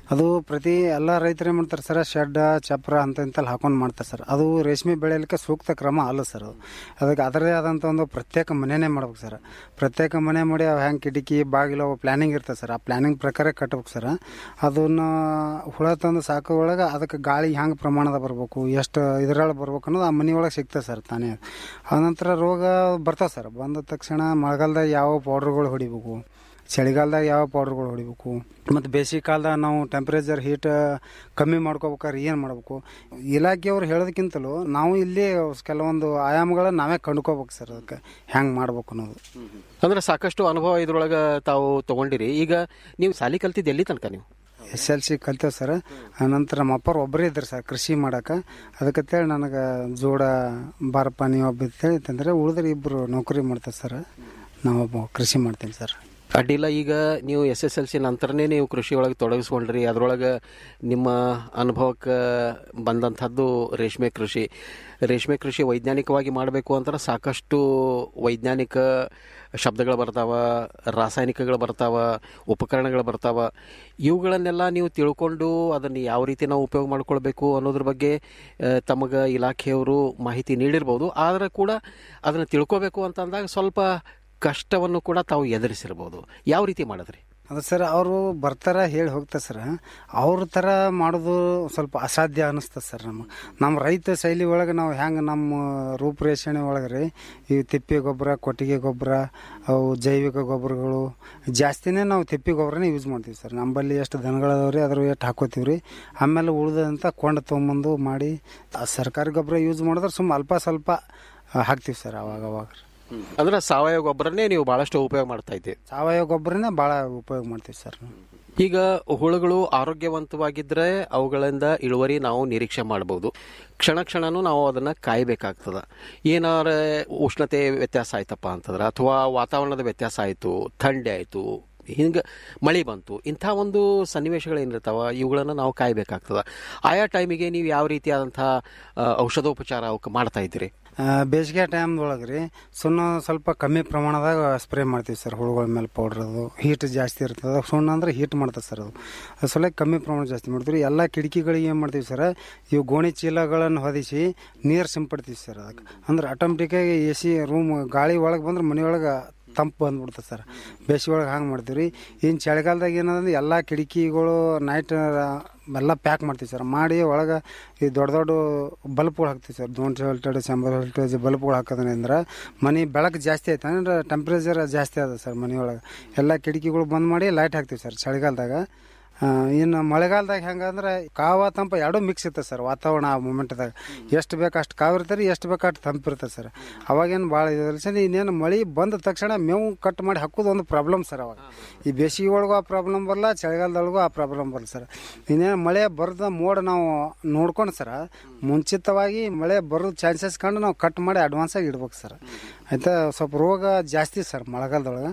Speaker 16: ಅದು ಪ್ರತಿ ಎಲ್ಲ ರೈತರು ಏನು ಮಾಡ್ತಾರೆ ಸರ್ ಶೆಡ್ ಚಪ್ರ ಅಂತ ಇಂತಲ್ಲಿ ಹಾಕೊಂಡು ಮಾಡ್ತಾರೆ ಸರ್ ಅದು ರೇಷ್ಮೆ ಬೆಳೆಯಲಿಕ್ಕೆ ಸೂಕ್ತ ಕ್ರಮ ಅಲ್ಲ ಸರ್ ಅದು ಅದಕ್ಕೆ ಅದರದೇ ಆದಂಥ ಒಂದು ಪ್ರತ್ಯೇಕ ಮನೆನೇ ಮಾಡ್ಬೇಕು ಸರ್ ಪ್ರತ್ಯೇಕ ಮನೆ ಮಾಡಿ ಅವು ಹೆಂಗೆ ಕಿಟಕಿ ಬಾಗಿಲು ಅವು ಪ್ಲ್ಯಾನಿಂಗ್ ಇರ್ತದೆ ಸರ್ ಆ ಪ್ಲ್ಯಾನಿಂಗ್ ಪ್ರಕಾರ ಕಟ್ಬೇಕು ಸರ್ ಅದನ್ನು ಹುಳ ತಂದು ಸಾಕೋ ಒಳಗೆ ಅದಕ್ಕೆ ಗಾಳಿ ಹೆಂಗೆ ಪ್ರಮಾಣದ ಬರಬೇಕು ಎಷ್ಟು ಇದರೊಳಗೆ ಬರ್ಬೇಕು ಅನ್ನೋದು ಆ ಮನೆ ಒಳಗೆ ಸಿಗ್ತದೆ ಸರ್ ತಾನೇ ಆನಂತರ ರೋಗ ಬರ್ತಾವೆ ಸರ್ ಬಂದ ತಕ್ಷಣ ಮಳೆಗಾಲದಾಗ ಯಾವ ಪೌಡ್ರ್ಗಳು ಹೊಡಿಬೇಕು ಚಳಿಗಾಲದಾಗ ಯಾವ ಪೌಡ್ರ್ಗಳು ಹೊಡಿಬೇಕು ಮತ್ತು ಬೇಸಿಗೆ ಕಾಲದಾಗ ನಾವು ಟೆಂಪ್ರೇಚರ್ ಹೀಟ್ ಕಮ್ಮಿ ಮಾಡ್ಕೋಬೇಕಾದ್ರೆ ಏನು ಮಾಡಬೇಕು ಇಲಾಖೆಯವ್ರು ಹೇಳೋದಕ್ಕಿಂತಲೂ ನಾವು ಇಲ್ಲಿ ಕೆಲವೊಂದು ಆಯಾಮಗಳನ್ನ ನಾವೇ ಕಂಡ್ಕೋಬೇಕು ಸರ್ ಅದಕ್ಕೆ ಹೆಂಗೆ ಮಾಡ್ಬೇಕು ಅನ್ನೋದು
Speaker 15: ಅಂದ್ರೆ ಸಾಕಷ್ಟು ಅನುಭವ ಇದ್ರೊಳಗೆ ತಾವು ತಗೊಂಡಿರಿ ಈಗ ನೀವು ಸಾಲಿ ಕಲ್ತಿದ್ದು ಎಲ್ಲಿ ತನಕ ನೀವು
Speaker 16: ಎಸ್ ಎಲ್ ಸಿ ಕಲ್ತೇವೆ ಸರ್ ಆನಂತರ ನಮ್ಮ ಅಪ್ಪರು ಒಬ್ಬರೇ ಇದ್ರು ಸರ್ ಕೃಷಿ ಮಾಡಕ್ಕೆ ಅದಕ್ಕಂತೇಳಿ ನನಗೆ ಜೋಡ ಬಾರಪ್ಪ ನೀವು ಒಬ್ಬ ಅಂತೇಳಿ ತಂದರೆ ಉಳಿದ್ರೆ ಇಬ್ಬರು ನೌಕರಿ ಮಾಡ್ತಾರೆ ಸರ್ ನಾವೊಬ್ಬ ಕೃಷಿ ಮಾಡ್ತೀನಿ ಸರ್
Speaker 15: ಅಡ್ಡಿಲ್ಲ ಈಗ ನೀವು ಎಸ್ ಎಸ್ ಎಲ್ ಸಿ ನಂತರನೇ ನೀವು ಕೃಷಿ ಒಳಗೆ ತೊಡಗಿಸ್ಕೊಂಡ್ರಿ ಅದರೊಳಗೆ ನಿಮ್ಮ ಅನುಭವಕ್ಕೆ ಬಂದಂಥದ್ದು ರೇಷ್ಮೆ ಕೃಷಿ ರೇಷ್ಮೆ ಕೃಷಿ ವೈಜ್ಞಾನಿಕವಾಗಿ ಮಾಡಬೇಕು ಅಂತಾರೆ ಸಾಕಷ್ಟು ವೈಜ್ಞಾನಿಕ ಶಬ್ದಗಳು ಬರ್ತಾವ ರಾಸಾಯನಿಕಗಳು ಬರ್ತಾವ ಉಪಕರಣಗಳು ಬರ್ತಾವ ಇವುಗಳನ್ನೆಲ್ಲ ನೀವು ತಿಳ್ಕೊಂಡು ಅದನ್ನು ಯಾವ ರೀತಿ ನಾವು ಉಪಯೋಗ ಮಾಡ್ಕೊಳ್ಬೇಕು ಅನ್ನೋದ್ರ ಬಗ್ಗೆ ತಮಗೆ ಇಲಾಖೆಯವರು ಮಾಹಿತಿ ನೀಡಿರ್ಬೋದು ಆದರೆ ಕೂಡ ಅದನ್ನು ತಿಳ್ಕೊಬೇಕು ಅಂತಂದಾಗ ಸ್ವಲ್ಪ ಕಷ್ಟವನ್ನು ಕೂಡ ತಾವು ಎದುರಿಸಿರ್ಬೋದು ಯಾವ ರೀತಿ ಮಾಡಿದ್ರಿ
Speaker 16: ಅದು ಸರ್ ಅವರು ಬರ್ತಾರ ಹೇಳಿ ಹೋಗ್ತಾರೆ ಸರ್ ಅವ್ರ ಥರ ಮಾಡೋದು ಸ್ವಲ್ಪ ಅಸಾಧ್ಯ ಅನ್ನಿಸ್ತದೆ ಸರ್ ನಮಗೆ ನಮ್ಮ ರೈತ ಶೈಲಿ ಒಳಗೆ ನಾವು ಹೆಂಗೆ ನಮ್ಮ ರೂಪುರೇಷಣೆ ಒಳಗೆ ರೀ ಈ ತಿಪ್ಪೆ ಗೊಬ್ಬರ ಕೊಟ್ಟಿಗೆ ಗೊಬ್ಬರ ಅವು ಜೈವಿಕ ಗೊಬ್ಬರಗಳು ಜಾಸ್ತಿನೇ ನಾವು ತಿಪ್ಪೆ ಗೊಬ್ಬರನೇ ಯೂಸ್ ಮಾಡ್ತೀವಿ ಸರ್ ನಮ್ಮಲ್ಲಿ ಎಷ್ಟು ದನಗಳದಾವ್ರಿ ಅದ್ರ ಎಷ್ಟು ಹಾಕೋತೀವಿ ರೀ ಆಮೇಲೆ ಉಳ್ದಂತ ಕೊಂಡು ತೊಗೊಂಬಂದು ಮಾಡಿ ಆ ಸರ್ಕಾರಿ ಗೊಬ್ಬರ ಯೂಸ್ ಮಾಡಿದ್ರೆ ಸುಮ್ಮ ಅಲ್ಪ ಸ್ವಲ್ಪ ಹಾಕ್ತೀವಿ ಸರ್ ಅವಾಗ ಅವಾಗ
Speaker 15: ಅಂದ್ರೆ ಸಾವಯವ ಗೊಬ್ಬರನ್ನೇ ನೀವು ಬಹಳಷ್ಟು ಉಪಯೋಗ ಮಾಡ್ತಾ ಇದ್ದೀವಿ
Speaker 16: ಸಾವಯವ ಗೊಬ್ಬರನೇ ಭಾಳ ಉಪಯೋಗ ಮಾಡ್ತೀವಿ ಸರ್
Speaker 15: ಈಗ ಹುಳುಗಳು ಆರೋಗ್ಯವಂತವಾಗಿದ್ರೆ ಅವುಗಳಿಂದ ಇಳುವರಿ ನಾವು ನಿರೀಕ್ಷೆ ಮಾಡಬಹುದು ಕ್ಷಣ ಕ್ಷಣನೂ ನಾವು ಅದನ್ನ ಕಾಯಬೇಕಾಗ್ತದ ಏನಾರ ಉಷ್ಣತೆ ವ್ಯತ್ಯಾಸ ಆಯ್ತಪ್ಪ ಅಂತಂದ್ರೆ ಅಥವಾ ವಾತಾವರಣದ ವ್ಯತ್ಯಾಸ ಆಯಿತು ಥಂಡಿ ಆಯಿತು ಹಿಂಗೆ ಮಳೆ ಬಂತು ಇಂಥ ಒಂದು ಸನ್ನಿವೇಶಗಳೇನಿರ್ತಾವ ಇವುಗಳನ್ನು ನಾವು ಕಾಯಬೇಕಾಗ್ತದ ಆಯಾ ಟೈಮಿಗೆ ನೀವು ಯಾವ ರೀತಿಯಾದಂಥ ಔಷಧೋಪಚಾರ ಅವಕ್ಕೆ ಮಾಡ್ತಾ ಇದ್ದೀರಿ
Speaker 16: ಬೇಸಿಗೆ ಟೈಮ್ದೊಳಗೆ ರೀ ಸುಣ್ಣ ಸ್ವಲ್ಪ ಕಮ್ಮಿ ಪ್ರಮಾಣದಾಗ ಸ್ಪ್ರೇ ಮಾಡ್ತೀವಿ ಸರ್ ಹುಳುಗಳ ಮೇಲೆ ಪೌಡ್ರ್ ಅದು ಹೀಟ್ ಜಾಸ್ತಿ ಇರ್ತದೆ ಸುಣ್ಣ ಅಂದ್ರೆ ಹೀಟ್ ಮಾಡ್ತದೆ ಸರ್ ಅದು ಅದು ಸಲ ಕಮ್ಮಿ ಪ್ರಮಾಣ ಜಾಸ್ತಿ ಮಾಡ್ತೀವಿ ಎಲ್ಲ ಕಿಟಕಿಗಳಿಗೆ ಏನು ಮಾಡ್ತೀವಿ ಸರ್ ಇವು ಗೋಣಿ ಚೀಲಗಳನ್ನು ಹೊದಿಸಿ ನೀರು ಸಿಂಪಡ್ತೀವಿ ಸರ್ ಅದಕ್ಕೆ ಅಂದ್ರೆ ಆಟೋಮೆಟಿಕ್ಕಾಗಿ ಎ ಸಿ ರೂಮ್ ಗಾಳಿ ಒಳಗೆ ಬಂದ್ರೆ ಮನೆಯೊಳಗೆ ತಂಪು ಬಂದ್ಬಿಡ್ತದೆ ಸರ್ ಬೇಸಿಗೆ ಒಳಗೆ ಹಂಗೆ ಮಾಡ್ತೀವಿ ರೀ ಇನ್ನು ಚಳಿಗಾಲದಾಗ ಏನಂದ್ರೆ ಎಲ್ಲ ಕಿಟಕಿಗಳು ನೈಟ್ ಎಲ್ಲ ಪ್ಯಾಕ್ ಮಾಡ್ತೀವಿ ಸರ್ ಮಾಡಿ ಒಳಗೆ ಈ ದೊಡ್ಡ ದೊಡ್ಡ ಬಲ್ಬ್ಗಳು ಹಾಕ್ತೀವಿ ಸರ್ ದೋನ್ಸ್ ವೋಲ್ಟೇಜ್ ಎಂಬತ್ತು ವೋಲ್ಟೇಜ್ ಬಲ್ಬ್ಗಳು ಹಾಕೋದ್ರಿಂದ ಮನೆ ಬೆಳಕು ಜಾಸ್ತಿ ಆಯ್ತು ಅಂದ್ರೆ ಟೆಂಪ್ರೇಚರ್ ಜಾಸ್ತಿ ಅದ ಸರ್ ಮನೆಯೊಳಗೆ ಎಲ್ಲ ಕಿಟಕಿಗಳು ಬಂದ್ ಮಾಡಿ ಲೈಟ್ ಹಾಕ್ತೀವಿ ಸರ್ ಚಳಿಗಾಲದಾಗ ಇನ್ನು ಮಳೆಗಾಲದಾಗ ಹೆಂಗಂದ್ರೆ ಕಾವ ತಂಪ ಎರಡೂ ಮಿಕ್ಸ್ ಇರ್ತದೆ ಸರ್ ವಾತಾವರಣ ಆ ಮೂಮೆಂಟ್ದಾಗ ಎಷ್ಟು ಬೇಕು ಅಷ್ಟು ಕಾವು ಇರ್ತಾರೆ ಎಷ್ಟು ಬೇಕು ಅಷ್ಟು ತಂಪು ಇರ್ತದೆ ಸರ್ ಅವಾಗೇನು ಭಾಳ ಇದಿಲ್ಲ ಸರ್ ಇನ್ನೇನು ಮಳೆ ಬಂದ ತಕ್ಷಣ ಮೇವು ಕಟ್ ಮಾಡಿ ಹಾಕೋದು ಒಂದು ಪ್ರಾಬ್ಲಮ್ ಸರ್ ಅವಾಗ ಈ ಬೇಸಿಗೆ ಒಳಗೂ ಆ ಪ್ರಾಬ್ಲಮ್ ಬರಲ್ಲ ಚಳಿಗಾಲದೊಳಗೂ ಆ ಪ್ರಾಬ್ಲಮ್ ಬರಲ್ಲ ಸರ್ ಇನ್ನೇನು ಮಳೆ ಬರದ ಮೋಡ ನಾವು ನೋಡ್ಕೊಂಡು ಸರ್ ಮುಂಚಿತವಾಗಿ ಮಳೆ ಬರೋ ಚಾನ್ಸಸ್ ಕಂಡು ನಾವು ಕಟ್ ಮಾಡಿ ಅಡ್ವಾನ್ಸಾಗಿ ಇಡ್ಬೇಕು ಸರ್ ಆಯ್ತಾ ಸ್ವಲ್ಪ ರೋಗ ಜಾಸ್ತಿ ಸರ್ ಮಳೆಗಾಲದೊಳಗೆ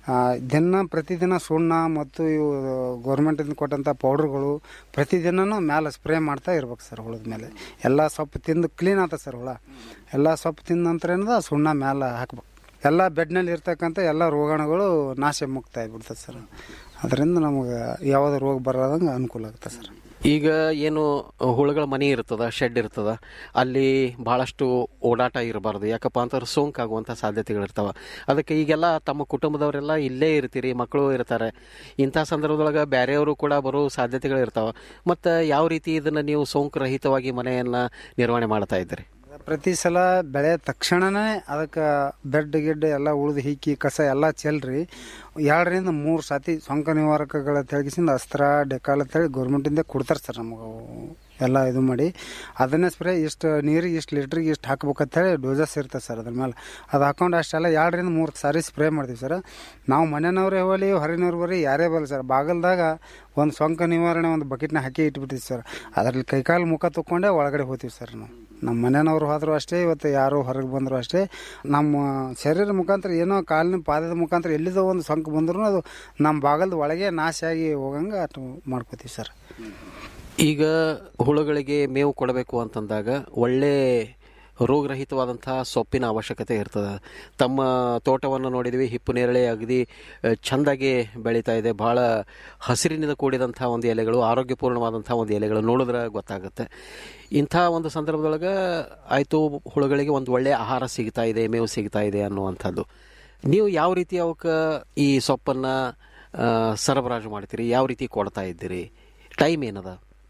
Speaker 16: ದಿನ ಪ್ರತಿದಿನ ಸುಣ್ಣ ಮತ್ತು ಇವು ಗೌರ್ಮೆಂಟಿಂದ ಕೊಟ್ಟಂಥ ಪೌಡ್ರ್ಗಳು ಪ್ರತಿದಿನನೂ ಮ್ಯಾಲೆ ಸ್ಪ್ರೇ ಮಾಡ್ತಾ ಇರ್ಬೇಕು ಸರ್ ಹುಳದ ಮೇಲೆ ಎಲ್ಲ ಸೊಪ್ಪು ತಿಂದು ಕ್ಲೀನ್ ಆತ ಸರ್ ಹುಳ ಎಲ್ಲ ಸೊಪ್ಪು ತಿಂದ ನಂತರ ಏನದ ಸುಣ್ಣ ಮ್ಯಾಲೆ ಹಾಕ್ಬೇಕು ಎಲ್ಲ ಬೆಡ್ನಲ್ಲಿ ಇರ್ತಕ್ಕಂಥ ಎಲ್ಲ ರೋಗಾಣುಗಳು ನಾಶ ಮುಕ್ತ ಆಗಿಬಿಡ್ತದೆ ಸರ್ ಅದರಿಂದ ನಮಗೆ ಯಾವುದೇ ರೋಗ ಬರೋದಂಗೆ ಅನುಕೂಲ ಆಗುತ್ತೆ ಸರ್
Speaker 15: ಈಗ ಏನು ಹುಳುಗಳ ಮನೆ ಇರ್ತದ ಶೆಡ್ ಇರ್ತದ ಅಲ್ಲಿ ಬಹಳಷ್ಟು ಓಡಾಟ ಇರಬಾರ್ದು ಯಾಕಪ್ಪ ಅಂತಂದ್ರೆ ಸೋಂಕಾಗುವಂಥ ಸಾಧ್ಯತೆಗಳಿರ್ತಾವ ಅದಕ್ಕೆ ಈಗೆಲ್ಲ ತಮ್ಮ ಕುಟುಂಬದವರೆಲ್ಲ ಇಲ್ಲೇ ಇರ್ತೀರಿ ಮಕ್ಕಳು ಇರ್ತಾರೆ ಇಂಥ ಸಂದರ್ಭದೊಳಗೆ ಬೇರೆಯವರು ಕೂಡ ಬರೋ ಸಾಧ್ಯತೆಗಳು ಇರ್ತಾವ ಮತ್ತು ಯಾವ ರೀತಿ ಇದನ್ನು ನೀವು ಸೋಂಕು ರಹಿತವಾಗಿ ಮನೆಯನ್ನು ನಿರ್ವಹಣೆ ಮಾಡ್ತಾ ಇದ್ದೀರಿ
Speaker 16: ಪ್ರತಿ ಸಲ ಬೆಳೆ ತಕ್ಷಣನೇ ಅದಕ್ಕೆ ಬೆಡ್ ಗಿಡ್ ಎಲ್ಲ ಉಳಿದು ಹಿಕ್ಕಿ ಕಸ ಎಲ್ಲ ಚೆಲ್ರಿ ಎರಡರಿಂದ ಮೂರು ಸಾತಿ ಸೊಂಕ ನಿವಾರಕಗಳ ತೆಳಗಿಸಿಂದ ಅಸ್ತ್ರ ಡೆಕಾಲ್ ಅಂತೇಳಿ ಗೌರ್ಮೆಂಟಿಂದ ಕೊಡ್ತಾರೆ ಸರ್ ನಮಗೆ ಎಲ್ಲ ಇದು ಮಾಡಿ ಅದನ್ನೇ ಸ್ಪ್ರೇ ಇಷ್ಟು ನೀರಿಗೆ ಇಷ್ಟು ಲೀಟ್ರಿಗೆ ಇಷ್ಟು ಹಾಕ್ಬೇಕಂತೇಳಿ ಡೋಸಸ್ ಇರ್ತದೆ ಸರ್ ಅದ್ರ ಮೇಲೆ ಅದು ಹಾಕೊಂಡು ಅಷ್ಟೆಲ್ಲ ಎರಡರಿಂದ ಮೂರು ಸಾರಿ ಸ್ಪ್ರೇ ಮಾಡ್ತೀವಿ ಸರ್ ನಾವು ಮನೆಯವ್ರೇ ಹೋಗಲಿ ಹೊರಗಿನವ್ರು ಬರೀ ಯಾರೇ ಬರಲಿ ಸರ್ ಬಾಗಲ್ದಾಗ ಒಂದು ಸೊಂಕ ನಿವಾರಣೆ ಒಂದು ಬಕೆಟ್ನ ಹಾಕಿ ಇಟ್ಬಿಡ್ತೀವಿ ಸರ್ ಅದರಲ್ಲಿ ಕೈಕಾಲು ಮುಖ ತೊಗೊಂಡೇ ಒಳಗಡೆ ಹೋಗ್ತೀವಿ ಸರ್ ನಾವು ನಮ್ಮ ಮನೆಯವ್ರು ಹೋದ್ರು ಅಷ್ಟೇ ಇವತ್ತು ಯಾರು ಹೊರಗೆ ಬಂದರು ಅಷ್ಟೇ ನಮ್ಮ ಶರೀರ ಮುಖಾಂತರ ಏನೋ ಕಾಲಿನ ಪಾದದ ಮುಖಾಂತರ ಎಲ್ಲಿದೋ ಒಂದು ಸೊಂಕು ಬಂದ್ರೂ ಅದು ನಮ್ಮ ಬಾಗಲ್ದ ಒಳಗೆ ನಾಶ ಆಗಿ ಹೋಗಂಗೆ ಅಷ್ಟು ಮಾಡ್ಕೋತೀವಿ ಸರ್
Speaker 15: ಈಗ ಹುಳುಗಳಿಗೆ ಮೇವು ಕೊಡಬೇಕು ಅಂತಂದಾಗ ಒಳ್ಳೆ ರೋಗರಹಿತವಾದಂತಹ ಸೊಪ್ಪಿನ ಅವಶ್ಯಕತೆ ಇರ್ತದೆ ತಮ್ಮ ತೋಟವನ್ನು ನೋಡಿದ್ವಿ ಹಿಪ್ಪು ನೇರಳೆ ಅಗದಿ ಆ, ಚೆಂದಾಗಿ ಬೆಳೀತಾ ಇದೆ ಬಹಳ ಹಸಿರಿನಿಂದ ಕೂಡಿದಂಥ ಒಂದು ಎಲೆಗಳು ಆರೋಗ್ಯಪೂರ್ಣವಾದಂಥ ಒಂದು ಎಲೆಗಳು ನೋಡಿದ್ರೆ ಗೊತ್ತಾಗುತ್ತೆ ಇಂಥ ಒಂದು ಸಂದರ್ಭದೊಳಗೆ ಆಯಿತು ಹುಳುಗಳಿಗೆ ಒಂದು ಒಳ್ಳೆಯ ಆಹಾರ ಸಿಗ್ತಾ ಇದೆ ಮೇವು ಸಿಗ್ತಾ ಇದೆ ಅನ್ನುವಂಥದ್ದು ನೀವು ಯಾವ ರೀತಿ ಅವಕ್ಕೆ ಈ ಸೊಪ್ಪನ್ನು ಆ, ಸರಬರಾಜು ಮಾಡ್ತೀರಿ ಯಾವ ರೀತಿ ಕೊಡ್ತಾ ಇದ್ದೀರಿ ಟೈಮ್ ಏನದ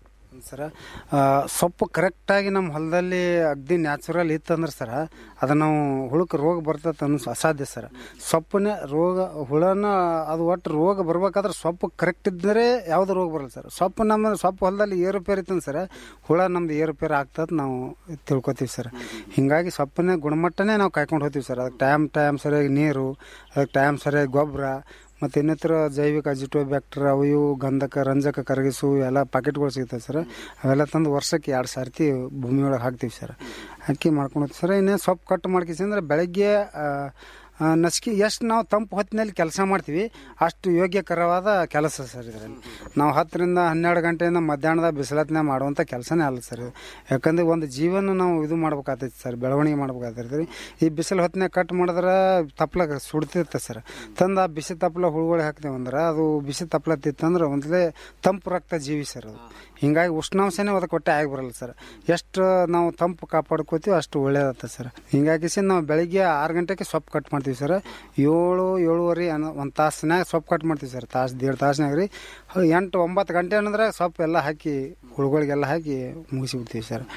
Speaker 16: ಸರ ಆ, ಸೊಪ್ಪು ಕರೆಕ್ಟಾಗಿ ನಮ್ಮ ಹೊಲದಲ್ಲಿ ಅಗ್ದಿ ನ್ಯಾಚುರಲ್ ಇತ್ತಂದ್ರೆ ಸರ ಅದು ನಾವು ಹುಳಕ್ಕೆ ರೋಗ ಬರ್ತದೆ ಅನ್ನೋ ಅಸಾಧ್ಯ ಸರ್ ಸೊಪ್ಪನ್ನ ರೋಗ ಹುಳನ ಅದು ಒಟ್ಟು ರೋಗ ಬರ್ಬೇಕಾದ್ರೆ ಸೊಪ್ಪು ಕರೆಕ್ಟ್ ಇದ್ದರೆ ಯಾವುದು ರೋಗ ಬರಲ್ಲ ಸರ್ ಸೊಪ್ಪು ನಮ್ಮ ಸೊಪ್ಪು ಹೊಲದಲ್ಲಿ ಏರುಪೇರು ಇತ್ತಂದ್ರೆ ಸರ್ ಹುಳ ನಮ್ದು ಏರುಪೇರು ಆಗ್ತದೆ ನಾವು ತಿಳ್ಕೊತೀವಿ ಸರ್ ಹಿಂಗಾಗಿ ಸೊಪ್ಪಿನ ಗುಣಮಟ್ಟನೇ ನಾವು ಕಾಯ್ಕೊಂಡು ಹೋಗ್ತೀವಿ ಸರ್ ಅದಕ್ಕೆ ಟೈಮ್ ಟೈಮ್ ಸರಿಯಾಗಿ ನೀರು ಅದಕ್ಕೆ ಟೈಮ್ ಸರಿಯಾಗಿ ಗೊಬ್ಬರ ಮತ್ತು ಇನ್ನಿತರ ಜೈವಿಕ ಅಜಿಟೋ ಬ್ಯಾಕ್ಟರ್ ಅವು ಇವು ಗಂಧಕ ರಂಜಕ ಕರಗಿಸು ಎಲ್ಲ ಪಾಕೆಟ್ಗಳು ಸಿಗ್ತವೆ ಸರ್ ಅವೆಲ್ಲ ತಂದು ವರ್ಷಕ್ಕೆ ಎರಡು ಸರ್ತಿ ಭೂಮಿ ಒಳಗೆ ಹಾಕ್ತೀವಿ ಸರ್ ಹಾಕಿ ಮಾಡ್ಕೊಂಡು ಹೋಗ್ತೀವಿ ಸರ್ ಇನ್ನೇ ಸೊಪ್ಪು ಕಟ್ ಮಾಡ್ಕಿಸಂದ್ರೆ ಬೆಳಗ್ಗೆ ಆ, ಆ, ನಸ್ಕಿ ಎಷ್ಟು ನಾವು ತಂಪು ಹೊತ್ತಿನಲ್ಲಿ ಕೆಲಸ ಮಾಡ್ತೀವಿ ಅಷ್ಟು ಯೋಗ್ಯಕರವಾದ ಕೆಲಸ ಸರ್ ಇದರಲ್ಲಿ ನಾವು ಹತ್ತರಿಂದ ಹನ್ನೆರಡು ಗಂಟೆಯಿಂದ ಮಧ್ಯಾಹ್ನದ ಬಿಸಿಲತ್ನಾಗ ಮಾಡುವಂಥ ಕೆಲಸನೇ ಅಲ್ಲ ಸರ್ ಇದು ಯಾಕಂದ್ರೆ ಒಂದು ಜೀವನ ನಾವು ಇದು ಮಾಡ್ಬೇಕಾಗ್ತೈತಿ ಸರ್ ಬೆಳವಣಿಗೆ ಮಾಡ್ಬೇಕಾಗ್ತೈತಿ ಈ ಬಿಸಿಲು ಹೊತ್ತಿನಾಗ ಕಟ್ ಮಾಡಿದ್ರೆ ತಪ್ಲಾಗ ಸುಡ್ತಿರ್ತದೆ ಸರ್ ತಂದು ಆ ಬಿಸಿ ತಪ್ಪಲ ಹುಳುಗಳಿಗೆ ಹಾಕ್ತೇವೆ ಅಂದ್ರೆ ಅದು ಬಿಸಿ ತಪ್ಪಲ ತಿತ್ತಂದ್ರೆ ಒಂದೇ ತಂಪು ರಕ್ತ ಜೀವಿ ಸರ್ ಅದು ಹಿಂಗಾಗಿ ಉಷ್ಣಾಂಶನೇ ಅದಕ್ಕೆ ಹೊಟ್ಟೆ ಆಗಿ ಬರಲ್ಲ ಸರ್ ಎಷ್ಟು ನಾವು ತಂಪು ಕಾಪಾಡ್ಕೋತೀವಿ ಅಷ್ಟು ಒಳ್ಳೇದತ್ತ ಸರ್ ಹಿಂಗಾಗಿ ಸಿ ನಾವು ಬೆಳಿಗ್ಗೆ ಆರು ಗಂಟೆಗೆ ಸೊಪ್ಪು ಕಟ್ ಮಾಡ್ತೀವಿ ಸರ್ ಏಳು ಏಳುವರೆ ಅನ್ನೋ ಒಂದು ತಾಸಿನಾಗ ಸೊಪ್ಪು ಕಟ್ ಮಾಡ್ತೀವಿ ಸರ್ ತಾಸು ದೇಡ್ ತಾಸಿನಾಗ ರೀ ಎಂಟು ಒಂಬತ್ತು ಗಂಟೆ ಅನ್ನೋದ್ರೆ ಸೊಪ್ಪು ಎಲ್ಲ ಹಾಕಿ ಹುಳುಗಳಿಗೆಲ್ಲ ಹಾಕಿ ಮುಗಿಸಿಬಿಡ್ತೀವಿ ಸರ್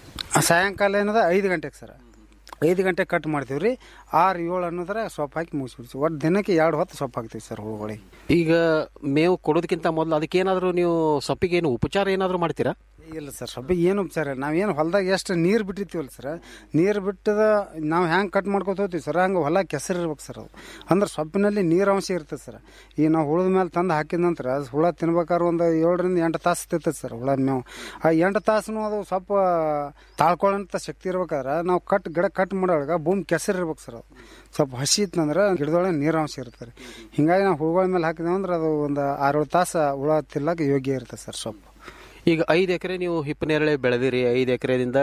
Speaker 16: ಸಾಯಂಕಾಲ ಏನದ ಐದು ಗಂಟೆಗೆ ಸರ್ ಐದು ಗಂಟೆಗೆ ಕಟ್ ಮಾಡ್ತೀವಿ ರೀ ಆರು ಏಳು ಅನ್ನೋದ್ರೆ ಸೊಪ್ಪು ಹಾಕಿ ಮುಗಿಸ್ಬಿಡ್ತೀವಿ ಒಟ್ಟು ದಿನಕ್ಕೆ ಎರಡು ಹೊತ್ತು ಸೊಪ್ಪು ಹಾಕ್ತೀವಿ ಸರ್ ಹುಳುಗಳಿಗೆ
Speaker 15: ಈಗ ಮೇವು ಕೊಡೋದಕ್ಕಿಂತ ಮೊದಲು ಅದಕ್ಕೇನಾದರೂ ನೀವು ಸೊಪ್ಪಿಗೆ ಏನು ಉಪಚಾರ ಏನಾದರೂ ಮಾಡ್ತೀರಾ
Speaker 16: ಇಲ್ಲ ಸರ್ ಸೊಪ್ಪಿಗೆ ಏನು ಉಪಚಾರ ಇಲ್ಲ ನಾವೇನು ಹೊಲದಾಗ ಎಷ್ಟು ನೀರು ಬಿಟ್ಟಿರ್ತೀವಲ್ಲ ಸರ್ ನೀರು ಬಿಟ್ಟದ ನಾವು ಹೆಂಗೆ ಕಟ್ ಮಾಡ್ಕೊತ ಹೋಗ್ತೀವಿ ಸರ್ ಹಂಗೆ ಹೊಲ ಕೆಸರು ಇರ್ಬೇಕು ಸರ್ ಅದು ಅಂದ್ರೆ ಸೊಪ್ಪಿನಲ್ಲಿ ನೀರಾಂಶ ಇರ್ತದೆ ಸರ್ ಈಗ ನಾವು ಹುಳದ ಮೇಲೆ ತಂದು ಹಾಕಿದ ನಂತರ ಅದು ಹುಳ ತಿನ್ಬೇಕಾದ್ರೆ ಒಂದು ಏಳರಿಂದ ಎಂಟು ತಾಸು ತಿರ್ತದೆ ಸರ್ ಹುಳ ಮೇವು ಆ ಎಂಟು ತಾಸು ಅದು ಸ್ವಲ್ಪ ತಾಳ್ಕೊಳ್ಳೋಂಥ ಶಕ್ತಿ ಇರ್ಬೇಕಾದ್ರೆ ನಾವು ಕಟ್ ಗಿಡ ಕಟ್ ಮಾಡೋವಾಗ ಭೂಮಿ ಕೆಸರು ಇರ್ಬೇಕು ಸರ್ ಅದು ಸ್ವಲ್ಪ ಹಸಿ ಇತ್ತಂದ್ರೆ ಗಿಡದೊಳಗೆ ನೀರಾಂಶ ಇರ್ತದೆ ಹಿಂಗಾಗಿ ನಾವು ಹುಳುಗಳ ಮೇಲೆ ಹಾಕಿದೇವೆ ಅಂದ್ರೆ ಅದು ಒಂದು ಆರೇಳು ತಾಸು ಹುಳ ತಿನ್ನಕ್ಕೆ ಯೋಗ್ಯ ಇರ್ತದೆ ಸರ್ ಸೊಪ್ಪು
Speaker 15: ಈಗ ಐದು ಎಕರೆ ನೀವು ಹಿಪ್ಪನೇರಳೆ ಬೆಳೆದಿರಿ ಐದು ಎಕರೆದಿಂದ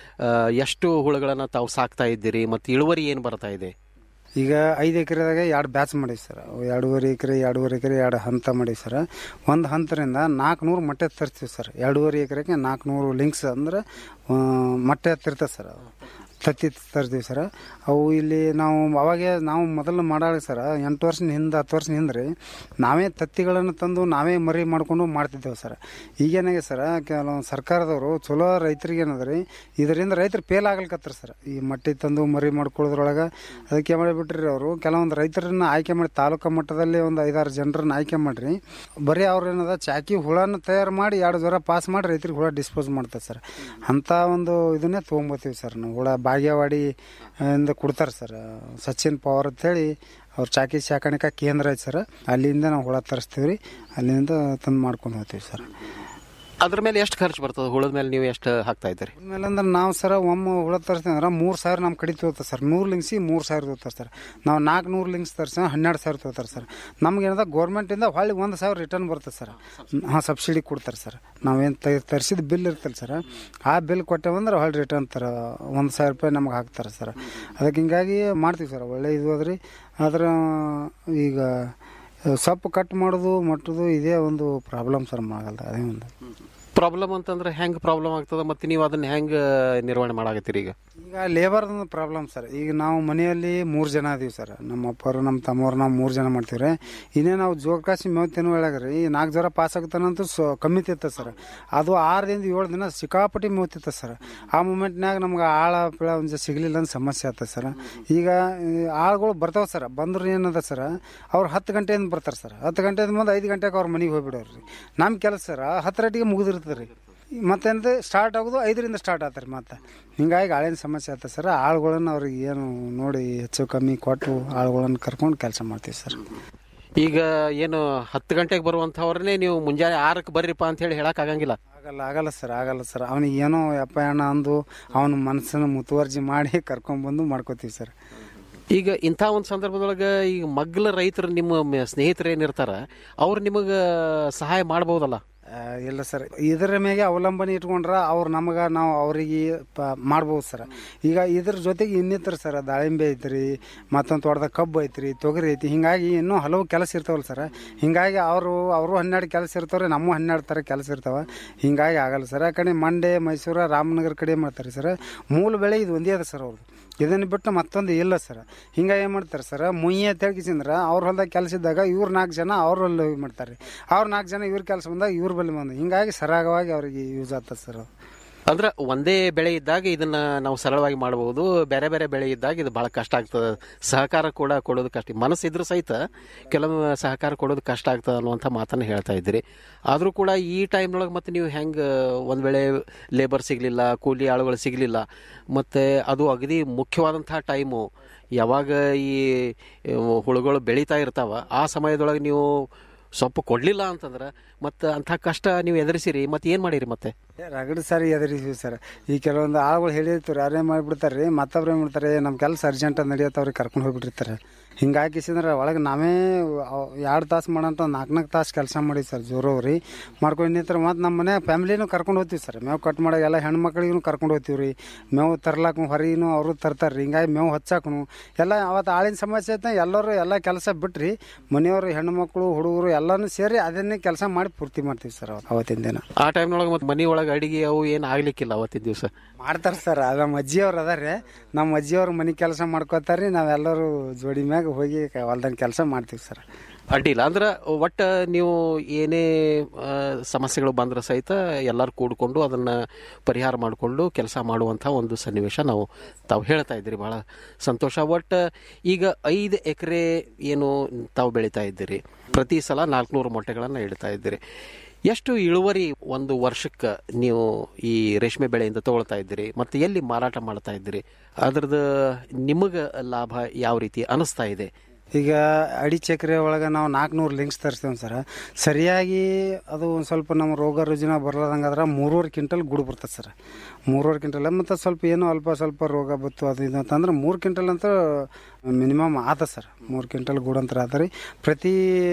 Speaker 15: ಎಷ್ಟು ಹುಳುಗಳನ್ನು ತಾವು ಸಾಕ್ತಾ ಇದ್ದೀರಿ ಮತ್ತು ಇಳುವರಿ ಏನು ಬರ್ತಾ ಇದೆ
Speaker 16: ಈಗ ಐದು ಎಕರೆದಾಗ ಎರಡು ಬ್ಯಾಚ್ ಮಾಡೀವಿ ಸರ್ ಎರಡೂವರೆ ಎಕರೆ ಎರಡೂವರೆ ಎಕರೆ ಎರಡು ಹಂತ ಮಾಡೀವಿ ಸರ್ ಒಂದು ಹಂತರಿಂದ ನಾಲ್ಕುನೂರು ಮೊಟ್ಟೆ ತರ್ತೀವಿ ಸರ್ ಎರಡೂವರೆ ಎಕರೆಗೆ ನಾಲ್ಕುನೂರು ಲಿಂಕ್ಸ್ ಅಂದ್ರೆ ಆ, ಮೊಟ್ಟೆ ಹತ್ತಿರ್ತದೆ ಸರ್ ಅವು ತತ್ತಿ ತರ್ತೀವಿ ಸರ್ ಅವು ಇಲ್ಲಿ ನಾವು ಅವಾಗೆ ನಾವು ಮೊದಲು ಮಾಡಾಳಿ ಸರ್ ಎಂಟು ವರ್ಷದ ಹಿಂದೆ ಹತ್ತು ವರ್ಷದ ಹಿಂದೆ ರೀ ನಾವೇ ತತ್ತಿಗಳನ್ನು ತಂದು ನಾವೇ ಮರಿ ಮಾಡ್ಕೊಂಡು ಮಾಡ್ತಿದ್ದೇವೆ ಸರ್ ಈಗೇನಾಗೆ ಸರ್ ಕೆಲವು ಸರ್ಕಾರದವರು ಚಲೋ ರೈತರಿಗೆ ಏನದ ಇದರಿಂದ ರೈತರು ಫೇಲ್ ಆಗ್ಲಿಕತ್ತಾರ ಸರ್ ಈ ಮಟ್ಟಿ ತಂದು ಮರಿ ಮಾಡ್ಕೊಳ್ಳೋದ್ರೊಳಗೆ ಅದಕ್ಕೆ ಮಾಡಿಬಿಟ್ರಿ ಅವರು ಕೆಲವೊಂದು ರೈತರನ್ನ ಆಯ್ಕೆ ಮಾಡಿ ತಾಲೂಕು ಮಟ್ಟದಲ್ಲಿ ಒಂದು ಐದಾರು ಜನರನ್ನ ಆಯ್ಕೆ ಮಾಡ್ರಿ ಬರೀ ಅವ್ರು ಏನದ ಚಾಕಿ ಹುಳನ ತಯಾರು ಮಾಡಿ ಎರಡು ಜ್ವರ ಪಾಸ್ ಮಾಡಿ ರೈತರಿಗೆ ಹುಳ ಡಿಸ್ಪೋಸ್ ಮಾಡ್ತಾರೆ ಸರ್ ಅಂಥ ಒಂದು ಇದನ್ನೇ ತೊಗೊಂಬತ್ತೀವಿ ಸರ್ ನಾವು ಹುಳ ಬಾಗೇವಾಡಿ ಇಂದ ಕೊಡ್ತಾರೆ ಸರ್ ಸಚಿನ್ ಪವರ್ ಅಂತೇಳಿ ಅವ್ರ ಚಾಕಿ ಸಾಕಾಣಿಕಾ ಕೇಂದ್ರ ಐತೆ ಸರ್ ಅಲ್ಲಿಂದ ನಾವು ಹುಳ ತರಿಸ್ತೀವಿ ರೀ ಅಲ್ಲಿಂದ ತಂದು ಮಾಡ್ಕೊಂಡು ಹೋಗ್ತೀವಿ ಸರ್
Speaker 15: ಅದ್ರ ಮೇಲೆ ಎಷ್ಟು ಖರ್ಚು ಬರ್ತದೆ ಹುಳದ ಮೇಲೆ ನೀವು ಎಷ್ಟು ಹಾಕ್ತಾ ಇದ್ದೀರಿ
Speaker 16: ಆಮೇಲೆ ಅಂದ್ರೆ ನಾವು ಸರ ಒಮ್ಮೆ ಹುಳ ತರಿಸ್ತೀವಿ ಅಂದ್ರೆ ಮೂರು ಸಾವಿರ ನಮ್ಮ ಕಡೆ ತಗೋತಾರೆ ಸರ್ ನೂರು ಲಿಂಗ್ಸಿ ಮೂರು ಸಾವಿರ ತಗೋತಾರೆ ಸರ್ ನಾವು ನಾಲ್ಕು ನೂರು ಲಿಂಗ್ಸ್ ತರಿಸಿ ಹನ್ನೆರಡು ಸಾವಿರ ತಗೋತಾರೆ ಸರ್ ನಮ್ಗೆ ಏನದ ಗೌರ್ಮೆಂಟಿಂದ ಹೊಳ್ಳಿ ಒಂದು ಸಾವಿರ ರಿಟರ್ನ್ ಬರ್ತದೆ ಸರ್ ಹಾಂ ಸಬ್ಸಿಡಿ ಕೊಡ್ತಾರೆ ಸರ್ ನಾವೇನು ತರಿಸಿದ ಬಿಲ್ ಇರ್ತಲ್ಲ ಸರ್ ಆ ಬಿಲ್ ಕೊಟ್ಟೇವಂದ್ರೆ ಹೊಳ್ಳಿ ರಿಟರ್ನ್ ತರ ಒಂದು ಸಾವಿರ ರೂಪಾಯಿ ನಮ್ಗೆ ಹಾಕ್ತಾರೆ ಸರ್ ಅದಕ್ಕೆ ಹಿಂಗಾಗಿ ಮಾಡ್ತೀವಿ ಸರ್ ಒಳ್ಳೆ ಇದು ಅದ್ರಿ ಆದ್ರೆ ಈಗ ಸೊಪ್ಪು ಕಟ್ ಮಾಡೋದು ಮಟ್ಟೋದು ಇದೇ ಒಂದು ಪ್ರಾಬ್ಲಮ್ ಸರ್ ಆಗಲ್ಲ ಅದೇ ಒಂದು
Speaker 15: ಪ್ರಾಬ್ಲಮ್ ಅಂತಂದ್ರೆ ಹೆಂಗೆ ಪ್ರಾಬ್ಲಮ್ ಆಗ್ತದೆ ಮತ್ತು ನೀವು ಅದನ್ನ ಹೆಂಗೆ ನಿರ್ವಹಣೆ ಮಾಡಾಕತ್ತೀರಿ ಈಗ
Speaker 16: ಈಗ ಲೇಬರ್ ಪ್ರಾಬ್ಲಮ್ ಸರ್ ಈಗ ನಾವು ಮನೆಯಲ್ಲಿ ಮೂರು ಜನ ಅದೀವಿ ಸರ್ ನಮ್ಮ ಅಪ್ಪರು ನಮ್ಮ ತಮ್ಮವ್ರು ನಾವು ಮೂರು ಜನ ಮಾಡ್ತೀವ್ರಿ ಇನ್ನೇ ನಾವು ಜೋಗ್ಕಾಸಿ ಮೇವು ತಿನ್ನೋ ಒಳಗ್ರಿ ಈ ನಾಲ್ಕು ಜ್ವರ ಪಾಸ್ ಆಗ್ತಾನಂತೂ ಸೊ ಕಮ್ಮಿ ತಿತ್ತ ಸರ್ ಅದು ಆರರಿಂದ ಏಳು ದಿನ ಸಿಕ್ಕಾಪಟ್ಟಿ ಮೇವು ತಿತ್ತ ಸರ್ ಆ ಮೂಮೆಂಟ್ನಾಗ ನಮ್ಗೆ ಆಳ ಪಿಳ ಒಂದು ಸಿಗಲಿಲ್ಲ ಅಂತ ಸಮಸ್ಯೆ ಆಗ್ತದೆ ಸರ್ ಈಗ ಈ ಆಳುಗಳು ಬರ್ತಾವೆ ಸರ್ ಬಂದ್ರು ಏನದ ಸರ್ ಅವ್ರು ಹತ್ತು ಗಂಟೆಯಿಂದ ಬರ್ತಾರೆ ಸರ್ ಹತ್ತು ಗಂಟೆಯಿಂದ ಮುಂದೆ ಐದು ಗಂಟೆಗೆ ಅವ್ರ ಮನೆಗೆ ಹೋಗ್ಬಿಡೋರು ರೀ ನಮ್ಮ ಕೆಲಸ ಸರ್ ಹತ್ತು ರೇಟಿಗೆ ಮುಗಿದಿರ್ತದೆ ರೀ ಮತ್ತೆಂದ್ರೆ ಸ್ಟಾರ್ಟ್ ಆಗೋದು ಐದರಿಂದ ಸ್ಟಾರ್ಟ್ ಆಗ್ತಾರೆ ಮತ್ತೆ ಹಿಂಗಾಗಿ ಆಳಿನ ಸಮಸ್ಯೆ ಆಗ್ತದೆ ಸರ್ ಆಳುಗಳನ್ನ ಅವ್ರಿಗೆ ಏನು ನೋಡಿ ಹೆಚ್ಚು ಕಮ್ಮಿ ಕೊಟ್ಟು ಆಳುಗಳನ್ನ ಕರ್ಕೊಂಡು ಕೆಲಸ ಮಾಡ್ತೀವಿ ಸರ್
Speaker 15: ಈಗ ಏನು ಹತ್ತು ಗಂಟೆಗೆ ಬರುವಂಥವ್ರನ್ನೇ ನೀವು ಮುಂಜಾನೆ ಆರಕ್ಕೆ ಬರ್ರಿಪ್ಪ ಅಂತ ಹೇಳಿ ಹೇಳಕ್ ಆಗಂಗಿಲ್ಲ
Speaker 16: ಆಗಲ್ಲ ಆಗಲ್ಲ ಸರ್ ಆಗಲ್ಲ ಸರ್ ಅವನಿಗೆ ಏನೋ ಯಪ್ಪ ಅಣ್ಣ ಅಂದು ಅವನ ಮನಸ್ಸನ್ನು ಮುತುವರ್ಜಿ ಮಾಡಿ ಕರ್ಕೊಂಡ್ಬಂದು ಮಾಡ್ಕೋತೀವಿ ಸರ್
Speaker 15: ಈಗ ಇಂಥ ಒಂದು ಸಂದರ್ಭದೊಳಗೆ ಈಗ ಮಗ್ಲ ರೈತರು ನಿಮ್ಮ ಮ- ಸ್ನೇಹಿತರು ಏನಿರ್ತಾರ ಅವ್ರು ನಿಮಗೆ ಸಹಾಯ ಮಾಡ್ಬೋದಲ್ಲ
Speaker 16: ಆ, ಇಲ್ಲ ಸರ್ ಇದರ ಮೇಲೆ ಅವಲಂಬನೆ ಇಟ್ಕೊಂಡ್ರ ಅವ್ರು ನಮಗೆ ನಾವು ಅವರಿಗೆ ಮಾಡ್ಬೋದು ಸರ್ ಈಗ ಇದ್ರ ಜೊತೆಗೆ ಇನ್ನಿತರ ಸರ್ ದಾಳಿಂಬೆ ಐತ್ರಿ ಮತ್ತೊಂದು ತೋಟದಾಗ ಕಬ್ಬು ಐತ್ರಿ ತೊಗರಿ ಐತಿ ಹಿಂಗಾಗಿ ಇನ್ನೂ ಹಲವು ಕೆಲಸ ಇರ್ತಾವಲ್ಲ ಸರ್ ಹಿಂಗಾಗಿ ಅವರು ಅವರು ಹನ್ನೆರಡು ಕೆಲಸ ಇರ್ತಾವ್ರಿ ನಮ್ಮ ಹನ್ನೆರಡು ಥರ ಕೆಲಸ ಇರ್ತಾವ ಹಿಂಗಾಗಿ ಆಗಲ್ಲ ಸರ್ ಆ ಕಡೆ ಮಂಡ್ಯ ಮೈಸೂರು ರಾಮನಗರ ಕಡೆ ಮಾಡ್ತಾರೆ ಸರ್ ಮೂಲ ಬೆಳೆ ಇದು ಒಂದೇ ಅದ ಸರ್ ಅವ್ರದ್ದು ಇದನ್ನು ಬಿಟ್ಟು ಮತ್ತೊಂದು ಇಲ್ಲ ಸರ್ ಹಿಂಗಾಗಿ ಏನು ಮಾಡ್ತಾರೆ ಸರ್ ಮುಯ್ಯ ತೆಗಿಸಿಂದ್ರೆ ಅವ್ರ ಹೊಲ್ದಾಗ ಕೆಲಸ ಇದ್ದಾಗ ಇವ್ರು ನಾಲ್ಕು ಜನ ಅವ್ರ ಹೊಲ ಹೋಗಿ ಮಾಡ್ತಾರೆ ಅವ್ರು ನಾಲ್ಕು ಜನ ಇವ್ರ ಕೆಲಸ ಬಂದಾಗ ಇವ್ರ ಬಳಿ ಬಂದು ಹಿಂಗಾಗಿ ಸರಾಗವಾಗಿ ಅವ್ರಿಗೆ ಯೂಸ್ ಆಗ್ತದೆ ಸರ್ ಅದು
Speaker 15: ಅಂದ್ರೆ ಒಂದೇ ಬೆಳೆ ಇದ್ದಾಗ ಇದನ್ನ ನಾವು ಸರಳವಾಗಿ ಮಾಡಬಹುದು ಬೇರೆ ಬೇರೆ ಬೆಳೆ ಇದ್ದಾಗ ಇದು ಬಹಳ ಕಷ್ಟ ಆಗ್ತದೆ ಸಹಕಾರ ಕೂಡ ಕೊಡೋದು ಕಷ್ಟ ಮನಸ್ಸಿದ್ರು ಸಹಿತ ಕೆಲವೊಮ್ಮೆ ಸಹಕಾರ ಕೊಡೋದು ಕಷ್ಟ ಆಗ್ತದೆ ಅನ್ನುವಂಥ ಮಾತನ್ನು ಹೇಳ್ತಾ ಇದ್ದೀರಿ ಆದರೂ ಕೂಡ ಈ ಟೈಮ್ನೊಳಗೆ ಮತ್ತೆ ನೀವು ಹೆಂಗೆ ಒಂದು ವೇಳೆ ಲೇಬರ್ ಸಿಗಲಿಲ್ಲ ಕೂಲಿ ಆಳುಗಳು ಸಿಗಲಿಲ್ಲ ಮತ್ತು ಅದು ಅಗದಿ ಮುಖ್ಯವಾದಂಥ ಟೈಮು ಯಾವಾಗ ಈ ಅಹ್, ಹುಳುಗಳು ಬೆಳೀತಾ ಇರ್ತಾವ ಆ ಸಮಯದೊಳಗೆ ನೀವು ಸೊಪ್ಪು ಕೊಡಲಿಲ್ಲ ಅಂತಂದ್ರೆ ಮತ್ತು ಅಂಥ ಕಷ್ಟ ನೀವು ಎದುರಿಸಿರಿ ಮತ್ತೆ ಏನು ಮಾಡಿರಿ ಮತ್ತೆ
Speaker 16: ರಗಡ್ ಸಾರಿ ಎದುರಿಸಿವಿ ಸರ್ ಈ ಕೆಲವೊಂದು ಆಳುಗಳು ಹೇಳಿರ್ತಾರೆ ಯಾರೇ ಮಾಡಿಬಿಡ್ತಾರೆ ರೀ ಮತ್ತೊಬ್ರು ಏನು ಮಾಡ್ತಾರೆ ನಮ್ಮ ಕೆಲಸ ಅರ್ಜೆಂಟ್ ನಡೆಯತ್ತವ್ರಿಗೆ ಕರ್ಕೊಂಡು ಹೋಗ್ಬಿಟ್ಟಿರ್ತಾರೆ ಹಿಂಗಾಗಿ ಸಿಂದ್ರೆ ಒಳಗೆ ನಾವೇ ಎರಡು ತಾಸು ಮಾಡೋಂಥ ನಾಲ್ಕು ನಾಲ್ಕು ತಾಸು ಕೆಲಸ ಮಾಡಿವಿ ಸರ್ ಜೋರವ್ರಿ ಮಾಡ್ಕೊಂಡು ನಿಂತ್ರೆ ಮತ್ತು ನಮ್ಮ ಮನೆ ಫ್ಯಾಮಿಲಿನೂ ಕರ್ಕೊಂಡು ಹೋಗ್ತೀವಿ ಸರ್ ಮೇವು ಕಟ್ ಮಾಡೋ ಎಲ್ಲ ಹೆಣ್ಮಕ್ಳಿಗೂ ಕರ್ಕೊಂಡು ಹೋಗ್ತೀವಿ ರೀ ಮೇವು ತರ್ಲಾಕ ಹೊರಗಿನೂ ಅವರು ತರ್ತಾರೆ ರೀ ಹಿಂಗಾಗಿ ಮೇವು ಹಚ್ಚಾಕನು ಎಲ್ಲ ಅವತ್ತು ಆಳಿನ ಸಮಸ್ಯೆ ಐತೆ ಎಲ್ಲರೂ ಎಲ್ಲ ಕೆಲಸ ಬಿಟ್ರಿ ಮನೆಯವರು ಹೆಣ್ಮಕ್ಳು ಹುಡುಗರು ಎಲ್ಲನೂ ಸೇರಿ ಅದನ್ನೇ ಕೆಲಸ ಮಾಡಿ ಪೂರ್ತಿ ಮಾಡ್ತೀವಿ ಸರ್ ಅವತ್ತು ಅವತ್ತಿನ ದಿನ
Speaker 15: ಆ ಟೈಮ್ನೊಳಗೆ ಮತ್ತೆ ಮನೆ ಒಳಗೆ ಅಡಿಗೆ ಅವು ಏನು ಆಗ್ಲಿಕ್ಕಿಲ್ಲ ಅವತ್ತಿನ ದಿವಸ
Speaker 16: ಮಾಡ್ತಾರೆ ಸರ್ ಅದು ನಮ್ಮ ಅಜ್ಜಿಯವ್ರು ಅದಾರೆ ನಮ್ಮ ಅಜ್ಜಿಯವ್ರು ಮನೆ ಕೆಲಸ ಮಾಡ್ಕೋತಾರೆ ನಾವೆಲ್ಲರೂ ಜೋಡಿ ಮ್ಯಾಗ ಹೋಗಿ ಹೊಲ್ದಂಗೆ ಕೆಲಸ ಮಾಡ್ತೀವಿ ಸರ್
Speaker 15: ಅಡ್ಡಿಲ್ಲ ಅಂದ್ರೆ ಒಟ್ಟು ನೀವು ಏನೇ ಆ, ಸಮಸ್ಯೆಗಳು ಬಂದ್ರೆ ಸಹಿತ ಎಲ್ಲರೂ ಕೂಡಿಕೊಂಡು ಅದನ್ನು ಪರಿಹಾರ ಮಾಡಿಕೊಂಡು ಕೆಲಸ ಮಾಡುವಂಥ ಒಂದು ಸನ್ನಿವೇಶ ನಾವು ತಾವು ಹೇಳ್ತಾ ಇದ್ದೀರಿ ಭಾಳ ಸಂತೋಷ ಒಟ್ಟು ಈಗ ಐದು ಎಕರೆ ಏನು ತಾವು ಬೆಳೀತಾ ಇದ್ದೀರಿ ಪ್ರತಿ ಸಲ ನಾಲ್ಕುನೂರು ಮೊಟ್ಟೆಗಳನ್ನು ಇಡ್ತಾ ಇದ್ದೀರಿ ಎಷ್ಟು ಇಳುವರಿ ಒಂದು ವರ್ಷಕ್ಕೆ ನೀವು ಈ ರೇಷ್ಮೆ ಬೆಳೆಯಿಂದ ತಗೊಳ್ತಾ ಇದ್ದೀರಿ ಮತ್ತು ಎಲ್ಲಿ ಮಾರಾಟ ಮಾಡ್ತಾ ಇದ್ದೀರಿ ಅದ್ರದ್ದು ನಿಮಗೆ ಲಾಭ ಯಾವ ರೀತಿ ಅನಿಸ್ತಾ ಇದೆ
Speaker 16: ಈಗ ಅಡಿ ಚಕ್ರೆ ಒಳಗೆ ನಾವು ನಾಲ್ಕುನೂರು ಲಿಂಕ್ಸ್ ತರಿಸ್ತೇವೆ ಸರ್ ಸರಿಯಾಗಿ ಅದು ಒಂದು ಸ್ವಲ್ಪ ನಮ್ಮ ರೋಗ ರುಜಿನ ಬರ್ಲಾದಂಗಾದ್ರೆ ಮೂರುವರೆ ಕ್ವಿಂಟಲ್ ಗುಡು ಬರ್ತದೆ ಸರ್ ಮೂರುವರೆ ಕ್ವಿಂಟಲ್ ಮತ್ತು ಸ್ವಲ್ಪ ಏನೋ ಅಲ್ಪ ಸ್ವಲ್ಪ ರೋಗ ಬತ್ತು ಅದು ಇದು ಅಂತಂದ್ರೆ ಮೂರು ಕ್ವಿಂಟಲ್ ಅಂತ ಮಿನಿಮಮ್ ಆತ ಸರ್ ಮೂರು ಕ್ವಿಂಟಲ್ ಗುಡು ಅಂತ ಆತ ರೀ ಪ್ರತಿ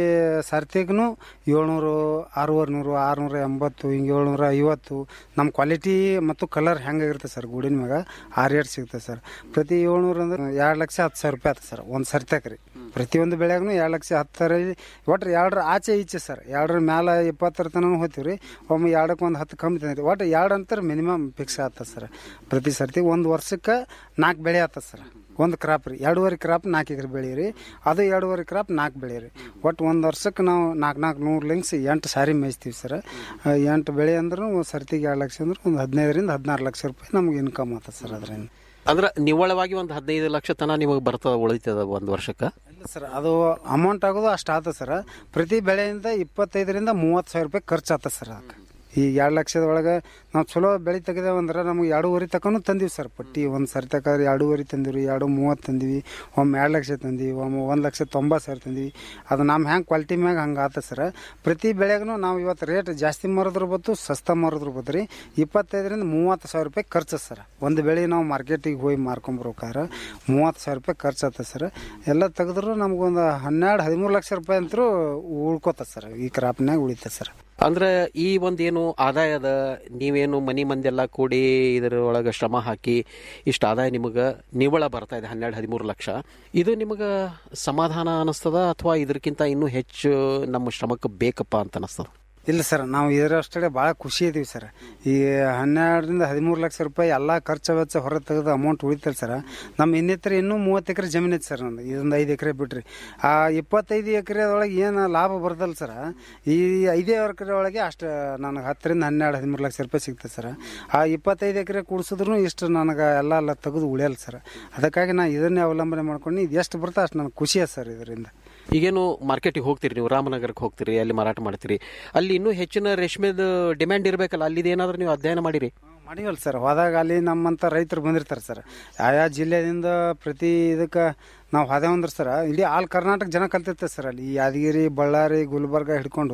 Speaker 16: ಸರ್ತಿಗೂ ಏಳ್ನೂರು ಆರೂವರೆ ನೂರು ಆರುನೂರ ಎಂಬತ್ತು ಹಿಂಗೆ ಏಳ್ನೂರ ಐವತ್ತು ನಮ್ಮ ಕ್ವಾಲಿಟಿ ಮತ್ತು ಕಲರ್ ಹೆಂಗಾಗಿರುತ್ತೆ ಸರ್ ಗೂಡಿನ ಮ್ಯಾಗ ಆ ರೇಟ್ ಸಿಗುತ್ತೆ ಸರ್ ಪ್ರತಿ ಏಳ್ನೂರು ಅಂದ್ರೆ ಎರಡು ಲಕ್ಷ ಹತ್ತು ಸಾವಿರ ರೂಪಾಯಿ ಆತ ಸರ್ ಒಂದು ಸರ್ತ್ಯಾಕ ರೀ ಪ್ರತಿಯೊಂದು ಬೆಳೆಯಾಗೂ ಎರಡು ಲಕ್ಷ ಹತ್ತರ ಒಟ್ಟು ಎರಡರ ಆಚೆ ಈಚೆ ಸರ್ ಎರಡರ ಮ್ಯಾಲ ಇಪ್ಪತ್ತರ ತನಕ ಹೋಗ್ತೀವಿ ರೀ ಒಮ್ಮೆ ಎರಡಕ್ಕೆ ಒಂದು ಹತ್ತು ಕಮ್ಮಿ ತಂದಿರಿ ಒಟ್ಟು ಎರಡು ಅಂತರ ಮಿನಿಮಮ್ ಫಿಕ್ಸ್ ಆಗ್ತದೆ ಸರ್ ಪ್ರತಿ ಸರ್ತಿ ಒಂದು ವರ್ಷಕ್ಕೆ ನಾಲ್ಕು ಬೆಳೆ ಆಗ್ತದೆ ಸರ್ ಒಂದು ಕ್ರಾಪ್ ರೀ ಎರಡೂವರೆ ಕ್ರಾಪ್ ನಾಲ್ಕು ಎಕರೆ ಬೆಳೆ ರೀ ಅದು ಎರಡೂವರೆ ಕ್ರಾಪ್ ನಾಲ್ಕು ಬೆಳೆ ರೀ ಒಟ್ಟು ಒಂದು ವರ್ಷಕ್ಕೆ ನಾವು ನಾಲ್ಕು ನಾಲ್ಕು ನೂರು ಲಿಂಕ್ಸ್ ಎಂಟು ಸಾರಿ ಮೇಯ್ಸ್ತೀವಿ ಸರ್ ಆ, ಎಂಟು ಬೆಳೆ ಅಂದ್ರೂ ಸರ್ತಿಗೆ ಎರಡು ಲಕ್ಷ ಅಂದ್ರೆ ಒಂದು ಹದಿನೈದರಿಂದ ಹದಿನಾರು ಲಕ್ಷ ರೂಪಾಯಿ ನಮ್ಗೆ ಇನ್ಕಮ್ ಆಗ್ತದೆ ಸರ್ ಅದರಿಂದ
Speaker 15: ಅಂದ್ರೆ ನಿವ್ವಳವಾಗಿ ಒಂದು ಹದಿನೈದು ಲಕ್ಷ ತನ ನಿಮಗೆ ಬರ್ತದ ಉಳಿತದ ಒಂದು ವರ್ಷಕ್ಕೆ
Speaker 16: ಇಲ್ಲ ಸರ್ ಅದು ಅಮೌಂಟ್ ಆಗೋದು ಅಷ್ಟು ಆತ ಸರ್ ಪ್ರತಿ ಬೆಳೆಯಿಂದ ಇಪ್ಪತ್ತೈದರಿಂದ ಮೂವತ್ತು ಸಾವಿರ ರೂಪಾಯಿ ಖರ್ಚು ಆತ ಸರ್ ಅದಕ್ಕೆ ಈ ಎರಡು ಲಕ್ಷದ ಒಳಗೆ ನಾವು ಚಲೋ ಬೆಳೆ ತೆಗೆದೇವು ಅಂದ್ರೆ ನಮಗೆ ಎರಡೂವರೆ ತನಕನೂ ತಂದೀವಿ ಸರ್ ಪಟ್ಟಿ ಒಂದು ಸರಿ ತಕಾದ್ರೆ ಎರಡೂವರೆ ತಂದಿವಿ ಎರಡು ಮೂವತ್ತು ತಂದಿವಿ ಒಮ್ಮೆ ಎರಡು ಲಕ್ಷ ತಂದೀವಿ ಒಮ್ಮೆ ಒಂದು ಲಕ್ಷ ತೊಂಬತ್ತು ಸಾವಿರ ತಂದೀವಿ ಅದು ನಮ್ಮ ಹ್ಯಾಂಗೆ ಕ್ವಾಲಿಟಿ ಮ್ಯಾಗ ಹಂಗೆ ಆತ ಸರ್ ಪ್ರತಿ ಬೆಳೆಗೂ ನಾವು ಇವತ್ತು ರೇಟ್ ಜಾಸ್ತಿ ಮಾರಿದ್ರು ಬತ್ತು ಸಸ್ತಾ ಮಾರಿದ್ರು ಬತ್ತು ರೀ ಇಪ್ಪತ್ತೈದರಿಂದ ಮೂವತ್ತು ಸಾವಿರ ರೂಪಾಯಿ ಖರ್ಚು ಸರ್ ಒಂದು ಬೆಳೆ ನಾವು ಮಾರ್ಕೆಟಿಗೆ ಹೋಗಿ ಮಾರ್ಕೊಂಬರ್ಬೇಕಾದ್ರೆ ಮೂವತ್ತು ಸಾವಿರ ರೂಪಾಯಿ ಖರ್ಚು ಆತ ಸರ್ ಎಲ್ಲ ತೆಗೆದ್ರು ನಮಗೊಂದು ಹನ್ನೆರಡು ಹದಿಮೂರು ಲಕ್ಷ ರೂಪಾಯಿ ಅಂತರೂ ಉಳ್ಕೋತ ಸರ್ ಈ ಕ್ರಾಪ್ನಾಗ ಉಳಿತದೆ ಸರ್
Speaker 15: ಅಂದ್ರೆ ಈ ಒಂದೇನು ಆದಾಯದ ನೀವೇನು ಮನಿ ಮಂದೆಲ್ಲ ಕೂಡಿ ಇದರ ಒಳಗೆ ಶ್ರಮ ಹಾಕಿ ಇಷ್ಟು ಆದಾಯ ನಿಮಗೆ ನಿವ್ವಳ ಬರ್ತಾ ಇದೆ ಹನ್ನೆರಡು ಹದಿಮೂರು ಲಕ್ಷ ಇದು ನಿಮಗೆ ಸಮಾಧಾನ ಅನಿಸ್ತದ ಅಥವಾ ಇದಕ್ಕಿಂತ ಇನ್ನೂ ಹೆಚ್ಚು ನಮ್ಮ ಶ್ರಮಕ್ಕೆ ಬೇಕಪ್ಪ ಅಂತ ಅನಿಸ್ತದ
Speaker 16: ಇಲ್ಲ ಸರ್ ನಾವು ಇದರಷ್ಟೇ ಭಾಳ ಖುಷಿ ಇದೀವಿ ಸರ್ ಈ ಹನ್ನೆರಡರಿಂದ ಹದಿಮೂರು ಲಕ್ಷ ರೂಪಾಯಿ ಎಲ್ಲ ಖರ್ಚು ವೆಚ್ಚ ಹೊರ ತೆಗೆದು ಅಮೌಂಟ್ ಉಳಿತಲ್ಲ ಸರ್ ನಮ್ಮ ಇನ್ನಿತರ ಇನ್ನೂ ಮೂವತ್ತು ಎಕರೆ ಜಮೀನು ಐತೆ ಸರ್ ನಂದು ಇದೊಂದು ಐದು ಎಕರೆ ಬಿಟ್ರಿ ಆ ಇಪ್ಪತ್ತೈದು ಎಕರೆ ಒಳಗೆ ಏನು ಲಾಭ ಬರ್ತಲ್ಲ ಸರ್ ಈ ಐದೇ ಎಕರೆ ಒಳಗೆ ಅಷ್ಟು ನನಗೆ ಹತ್ತರಿಂದ ಹನ್ನೆರಡು ಹದಿಮೂರು ಲಕ್ಷ ರೂಪಾಯಿ ಸಿಗ್ತದೆ ಸರ್ ಆ ಇಪ್ಪತ್ತೈದು ಎಕರೆ ಕೂಡಿಸಿದ್ರು ಇಷ್ಟು ನನಗೆ ಎಲ್ಲ ಎಲ್ಲ ತೆಗೆದು ಉಳಿಯಲ್ಲ ಸರ್ ಅದಕ್ಕಾಗಿ ನಾನು ಇದನ್ನೇ ಅವಲಂಬನೆ ಮಾಡ್ಕೊಂಡು ಇದು ಎಷ್ಟು ಬರ್ತೋ ಅಷ್ಟು ನನಗೆ ಖುಷಿ ಅದ ಸರ್ ಇದರಿಂದ
Speaker 15: ಈಗೇನು ಮಾರ್ಕೆಟಿಗೆ ಹೋಗ್ತೀರಿ ನೀವು ರಾಮನಗರಕ್ಕೆ ಹೋಗ್ತೀರಿ ಅಲ್ಲಿ ಮಾರಾಟ ಮಾಡ್ತೀರಿ ಅಲ್ಲಿ ಇನ್ನೂ ಹೆಚ್ಚಿನ ರೇಷ್ಮೆದು ಡಿಮ್ಯಾಂಡ್ ಇರಬೇಕಲ್ಲ ಅಲ್ಲಿ ಏನಾದರೂ ನೀವು ಅಧ್ಯಯನ ಮಾಡಿರಿ
Speaker 16: ಮಾಡಿವಲ್ಲ ಸರ್ ಹೋದಾಗ ಅಲ್ಲಿ ನಮ್ಮಂಥ ರೈತರು ಬಂದಿರ್ತಾರೆ ಸರ್ ಆಯಾ ಜಿಲ್ಲೆಯಿಂದ ಪ್ರತಿ ಇದಕ್ಕೆ ನಾವು ಹೋದೇವಂದ್ರೆ ಸರ್ ಇಡೀ ಆಲ್ ಕರ್ನಾಟಕ ಜನ ಕಲ್ತಿರ್ತಾರೆ ಸರ್ ಅಲ್ಲಿ ಈ ಯಾದಗಿರಿ ಬಳ್ಳಾರಿ ಗುಲ್ಬರ್ಗ ಹಿಡ್ಕೊಂಡು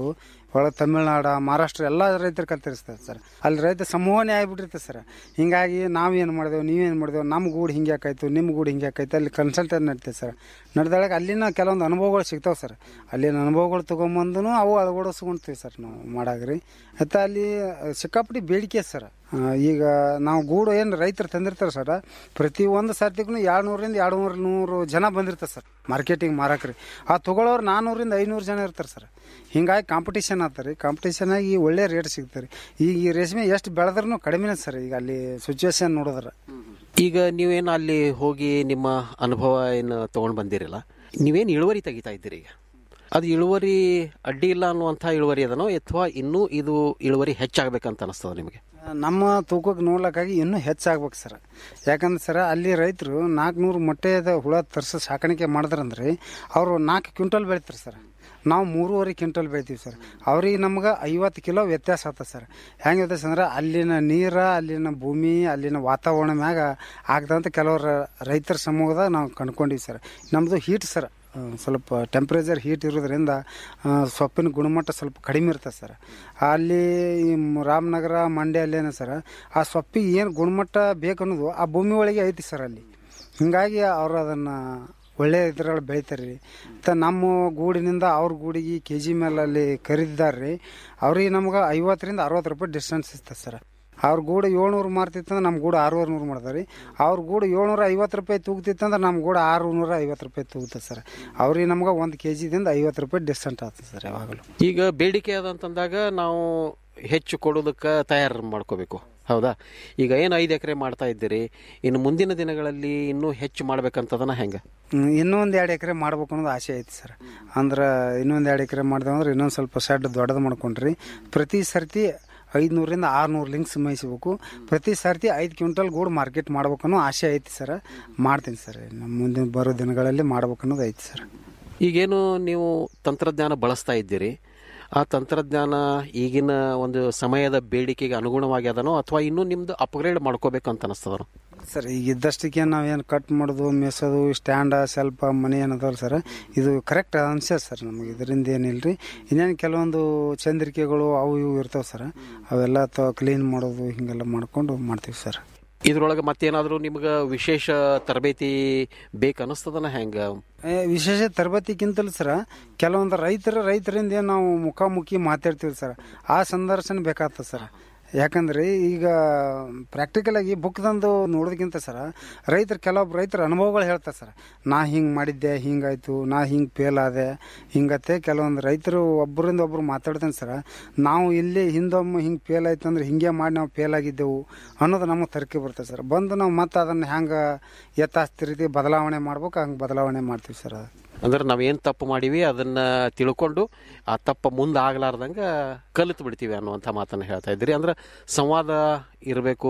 Speaker 16: ಒಳಗೆ ತಮಿಳ್ನಾಡು ಮಹಾರಾಷ್ಟ್ರ ಎಲ್ಲ ರೈತರು ಕತ್ತರಿಸ್ತಾರೆ ಸರ್ ಅಲ್ಲಿ ರೈತ ಸಮೂಹನೇ ಆಗಿಬಿಟ್ಟಿರ್ತದೆ ಸರ್ ಹಿಂಗಾಗಿ ನಾವೇನು ಮಾಡಿದೆವು ನೀವೇನು ಮಾಡಿದೆವು ನಮ್ಮ ಗೂಡು ಹಿಂಗೆ ಯಾಕಾಯ್ತು ನಿಮ್ಮ ಗೂಡು ಹಿಂಗೆ ಯಾಕಾಯ್ತು ಅಲ್ಲಿ ಕನ್ಸಲ್ಟೇಟ್ ನಡೀತದೆ ಸರ್ ನಡೆದೊಳಗೆ ಅಲ್ಲಿನ ಕೆಲವೊಂದು ಅನುಭವಗಳು ಸಿಗ್ತಾವೆ ಸರ್ ಅಲ್ಲಿನ ಅನುಭವಗಳು ತೊಗೊಂಬಂದು ಅವು ಅಳವಡಿಸ್ಕೊಂತೀವಿ ಸರ್ ನಾವು ಮಾಡಾಗ್ರಿ ಮತ್ತು ಅಲ್ಲಿ ಸಿಕ್ಕಾಪಟ್ಟಿ ಬೇಡಿಕೆ ಸರ್ ಆ, ಈಗ ನಾವು ಗೂಡು ಏನು ರೈತರು ತಂದಿರ್ತಾರೆ ಸರ್ ಪ್ರತಿ ಒಂದು ಸರ್ತಿಗೂ ಎರಡು ನೂರಿಂದ ಎರಡು ನೂರು ನೂರು ಜನ ಬಂದಿರ್ತಾರೆ ಸರ್ ಮಾರ್ಕೆಟಿಂಗ್ ಮಾರಕ್ರಿ ಆ ತೊಗೊಳೋರು ನಾನ್ನೂರಿಂದ ಐನೂರು ಜನ ಇರ್ತಾರೆ ಸರ್ ಹಿಂಗಾಗಿ ಕಾಂಪಿಟೇಷನ್ ಆಗ್ತಾರೆ ಕಾಂಪಿಟೇಷನ್ ಆಗಿ ಒಳ್ಳೆ ರೇಟ್ ಸಿಗ್ತಾರೆ ಈಗ ಈ ರೇಷ್ಮೆ ಎಷ್ಟು ಬೆಳೆದ್ರೂ ಕಡಿಮೆನೇ ಸರ್ ಈಗ ಅಲ್ಲಿ ಸಿಚುವೇಶನ್ ನೋಡಿದ್ರೆ
Speaker 15: ಈಗ ನೀವೇನು ಅಲ್ಲಿ ಹೋಗಿ ನಿಮ್ಮ ಅನುಭವ ಏನು ತೊಗೊಂಡು ಬಂದಿರಲ್ಲ ನೀವೇನು ಇಳುವರಿ ತೆಗಿತಾ ಇದ್ದೀರಿ ಈಗ ಅದು ಇಳುವರಿ ಅಡ್ಡಿ ಇಲ್ಲ ಅನ್ನುವಂಥ ಇಳುವರಿ ಅದನೋ ಅಥವಾ ಇನ್ನೂ ಇದು ಇಳುವರಿ ಹೆಚ್ಚಾಗಬೇಕಂತ ಅನಿಸ್ತದ ನಿಮಗೆ
Speaker 16: ನಮ್ಮ ತೂಕಕ್ಕೆ ನೋಡ್ಲಿಕ್ಕಾಗಿ ಇನ್ನೂ ಹೆಚ್ಚಾಗ್ಬೇಕು ಸರ್ ಯಾಕಂದ್ರೆ ಸರ್ ಅಲ್ಲಿ ರೈತರು ನಾಲ್ಕುನೂರು ಮೊಟ್ಟೆದ ಹುಳ ತರಿಸಿ ಸಾಕಾಣಿಕೆ ಮಾಡಿದ್ರಂದ್ರೆ ಅವರು ನಾಲ್ಕು ಕ್ವಿಂಟಲ್ ಬೆಳಿತಾರೆ ಸರ್ ನಾವು ಮೂರುವರೆ ಕ್ವಿಂಟಲ್ ಬೆಳಿತೀವಿ ಸರ್ ಅವ್ರಿಗೆ ನಮ್ಗೆ ಐವತ್ತು ಕಿಲೋ ವ್ಯತ್ಯಾಸ ಆಗ್ತದೆ ಸರ್ ಹೆಂಗೆ ವ್ಯತ್ಯಾಸ ಅಂದ್ರೆ ಅಲ್ಲಿನ ನೀರ ಅಲ್ಲಿನ ಭೂಮಿ ಅಲ್ಲಿನ ವಾತಾವರಣ ಮ್ಯಾಗ ಆಗ್ದಂಥ ಕೆಲವರು ರೈತರ ಸಮೂಹದಾಗ ನಾವು ಕಂಡ್ಕೊಂಡಿವಿ ಸರ್ ನಮ್ಮದು ಹೀಟ್ ಸರ್ ಆ, ಸ್ವಲ್ಪ ಟೆಂಪ್ರೇಚರ್ ಹೀಟ್ ಇರೋದ್ರಿಂದ ಆ, ಸೊಪ್ಪಿನ ಗುಣಮಟ್ಟ ಸ್ವಲ್ಪ ಕಡಿಮೆ ಇರ್ತದೆ ಸರ್ ಅಲ್ಲಿ ಈ ಮ್- ರಾಮನಗರ ಮಂಡ್ಯ ಅಲ್ಲೇನ ಸರ್ ಆ ಸೊಪ್ಪಿಗೆ ಏನು ಗುಣಮಟ್ಟ ಬೇಕು ಅನ್ನೋದು ಆ ಭೂಮಿ ಒಳಗೆ ಐತಿ ಸರ್ ಅಲ್ಲಿ ಹಿಂಗಾಗಿ ಅವರು ಅದನ್ನು ಒಳ್ಳೆ ಇದ್ರಲ್ಲಿ ಬೆಳಿತಾರೆ ರೀ ಮತ್ತು ನಮ್ಮ ಗೂಡಿನಿಂದ ಅವ್ರ ಗೂಡಿಗೆ ಕೆ ಜಿ ಮೇಲೆ ಅಲ್ಲಿ ಖರೀದಿದಾರೆ ರೀ ಅವ್ರಿಗೆ ನಮ್ಗೆ ಐವತ್ತರಿಂದ ಅರವತ್ತು ರೂಪಾಯಿ ಡಿಸ್ಟೆನ್ಸ್ ಇರ್ತದೆ ಸರ್ ಅವ್ರ ಗೂಡು ಏಳ್ನೂರು ಮಾರ್ತಿತ್ತಂದ್ರೆ ನಮ್ಮ ಗೂಡು ಆರೂವರೆ ನೂರು ಮಾಡ್ತಾರೆ ರೀ ಅವ್ರ ಗೂಡು ಏಳ್ನೂರ ಐವತ್ತು ರೂಪಾಯಿ ತೂಗ್ತಿತ್ತಂದ್ರೆ ನಮ್ಮ ಗೂಡು ಆರುನೂರ ಐವತ್ತು ರೂಪಾಯಿ ತೂಗ್ತದೆ ಸರ್ ಅವ್ರಿಗೆ ನಮ್ಗೆ ಒಂದು ಕೆ ಜಿದಿಂದ ಐವತ್ತು ರೂಪಾಯಿ ಡಿಸ್ಟೆಂಟ್ ಆಗ್ತದೆ ಸರ್ ಯಾವಾಗಲೂ
Speaker 15: ಈಗ ಬೇಡಿಕೆ ಅದಂತಂದಾಗ ನಾವು ಹೆಚ್ಚು ಕೊಡೋದಕ್ಕೆ ತಯಾರು ಮಾಡ್ಕೋಬೇಕು ಹೌದಾ ಈಗ ಏನು ಐದು ಎಕರೆ ಮಾಡ್ತಾ ಇದ್ದೀರಿ ಇನ್ನು ಮುಂದಿನ ದಿನಗಳಲ್ಲಿ ಇನ್ನೂ ಹೆಚ್ಚು ಮಾಡ್ಬೇಕಂತದನ ಹೆಂಗೆ
Speaker 16: ಹ್ಮ್, ಇನ್ನೊಂದು ಎರಡು ಎಕರೆ ಮಾಡ್ಬೇಕು ಅನ್ನೋದು ಆಸೆ ಐತಿ ಸರ್ ಅಂದ್ರೆ ಇನ್ನೊಂದು ಎರಡು ಎಕರೆ ಮಾಡಿದೆ ಅಂದ್ರೆ ಇನ್ನೊಂದು ಸ್ವಲ್ಪ ಶೆಡ್ ದೊಡ್ಡದು ಮಾಡ್ಕೊಂಡ್ರಿ ಪ್ರತಿ ಸರ್ತಿ ಐದುನೂರಿಂದ ಆರುನೂರು ಲಿಂಕ್ಸ್ ಮೇಯಿಸ್ಬೇಕು ಪ್ರತಿ ಸರ್ತಿ ಐದು ಕ್ವಿಂಟಲ್ ಗೂಡು ಮಾರ್ಕೆಟ್ ಮಾಡ್ಬೇಕು ಅನ್ನೋ ಆಸೆ ಐತಿ ಸರ್ ಮಾಡ್ತೀನಿ ಸರ್ ನಮ್ಮ ಮುಂದಿನ ಬರೋ ದಿನಗಳಲ್ಲಿ ಮಾಡ್ಬೇಕು ಅನ್ನೋದು ಐತಿ ಸರ್
Speaker 15: ಈಗೇನು ನೀವು ತಂತ್ರಜ್ಞಾನ ಬಳಸ್ತಾ ಇದ್ದೀರಿ ಆ ತಂತ್ರಜ್ಞಾನ ಈಗಿನ ಒಂದು ಸಮಯದ ಬೇಡಿಕೆಗೆ ಅನುಗುಣವಾಗಿ ಅದನೋ ಅಥವಾ ಇನ್ನೂ ನಿಮ್ದು ಅಪ್ಗ್ರೇಡ್ ಮಾಡ್ಕೋಬೇಕಂತ ಅನಿಸ್ತದನೋ
Speaker 16: ಸರ್ ಈಗ ಇದ್ದಷ್ಟಕ್ಕೆ ನಾವೇನು ಕಟ್ ಮಾಡೋದು ಮೆಸೋದು ಸ್ಟ್ಯಾಂಡ ಸ್ವಲ್ಪ ಮನೆ ಏನದಲ್ಲ ಸರ್ ಇದು ಕರೆಕ್ಟ್ ಅನ್ಸೆ ಸರ್ ನಮಗೆ ಇದರಿಂದ ಏನಿಲ್ಲ ರೀ ಇನ್ನೇನು ಕೆಲವೊಂದು ಚಂದ್ರಿಕೆಗಳು ಅವು ಇವು ಇರ್ತಾವೆ ಸರ್ ಅವೆಲ್ಲ ತ ಕ್ಲೀನ್ ಮಾಡೋದು ಹಿಂಗೆಲ್ಲ ಮಾಡ್ಕೊಂಡು ಮಾಡ್ತೀವಿ ಸರ್
Speaker 15: ಇದ್ರೊಳಗೆ ಮತ್ತೇನಾದರೂ ನಿಮ್ಗೆ ವಿಶೇಷ ತರಬೇತಿ ಬೇಕನ್ನಿಸ್ತದನ ಹೆಂಗೆ
Speaker 16: ಏ, ವಿಶೇಷ ತರಬೇತಿಗಿಂತಲೂ ಸರ ಕೆಲವೊಂದು ರೈತರ ರೈತರಿಂದ ಏನ್ ನಾವು ಮುಖಾಮುಖಿ ಮಾತಾಡ್ತೀವಿ ಸರ್ ಆ ಸಂದರ್ಶನ ಬೇಕಾಗ್ತದೆ ಸರ್ ಯಾಕಂದ್ರೆ ಈಗ ಪ್ರಾಕ್ಟಿಕಲ್ ಆಗಿ ಬುಕ್ ತಂದು ನೋಡೋದಕ್ಕಿಂತ ಸರ ರೈತರು ಕೆಲವೊಬ್ಬ ರೈತರ ಅನುಭವಗಳು ಹೇಳ್ತಾರೆ ಸರ್ ನಾ ಹಿಂಗೆ ಮಾಡಿದ್ದೆ ಹಿಂಗಾಯ್ತು ನಾ ಹಿಂಗೆ ಫೇಲ್ ಆದೆ ಹಿಂಗತ್ತೆ ಕೆಲವೊಂದು ರೈತರು ಒಬ್ಬರಿಂದ ಒಬ್ರು ಮಾತಾಡ್ತಾನೆ ಸರ್ ನಾವು ಇಲ್ಲಿ ಹಿಂದೊಮ್ಮೆ ಹಿಂಗೆ ಫೇಲ್ ಆಯ್ತು ಅಂದ್ರೆ ಹಿಂಗೆ ಮಾಡಿ ನಾವು ಫೇಲ್ ಆಗಿದ್ದೆವು ಅನ್ನೋದು ನಮಗೆ ತರ್ಕೆ ಬರ್ತದೆ ಸರ್ ಬಂದು ನಾವು ಮತ್ತೆ ಅದನ್ನು ಹೆಂಗೆ ಯಥಾಸ್ಥ ರೀತಿ ಬದಲಾವಣೆ ಮಾಡ್ಬೇಕು ಹಂಗೆ ಬದಲಾವಣೆ ಮಾಡ್ತೀವಿ ಸರ್
Speaker 15: ಅಂದ್ರೆ ನಾವೇನು ತಪ್ಪು ಮಾಡೀವಿ ಅದನ್ನ ತಿಳ್ಕೊಂಡು ಆ ತಪ್ಪ ಮುಂದೆ ಆಗ್ಲಾರ್ದಂಗೆ ಕಲಿತು ಬಿಡ್ತೀವಿ ಅನ್ನುವಂಥ ಮಾತನ್ನು ಹೇಳ್ತಾ ಇದ್ದೀರಿ ಅಂದ್ರೆ ಸಂವಾದ ಇರಬೇಕು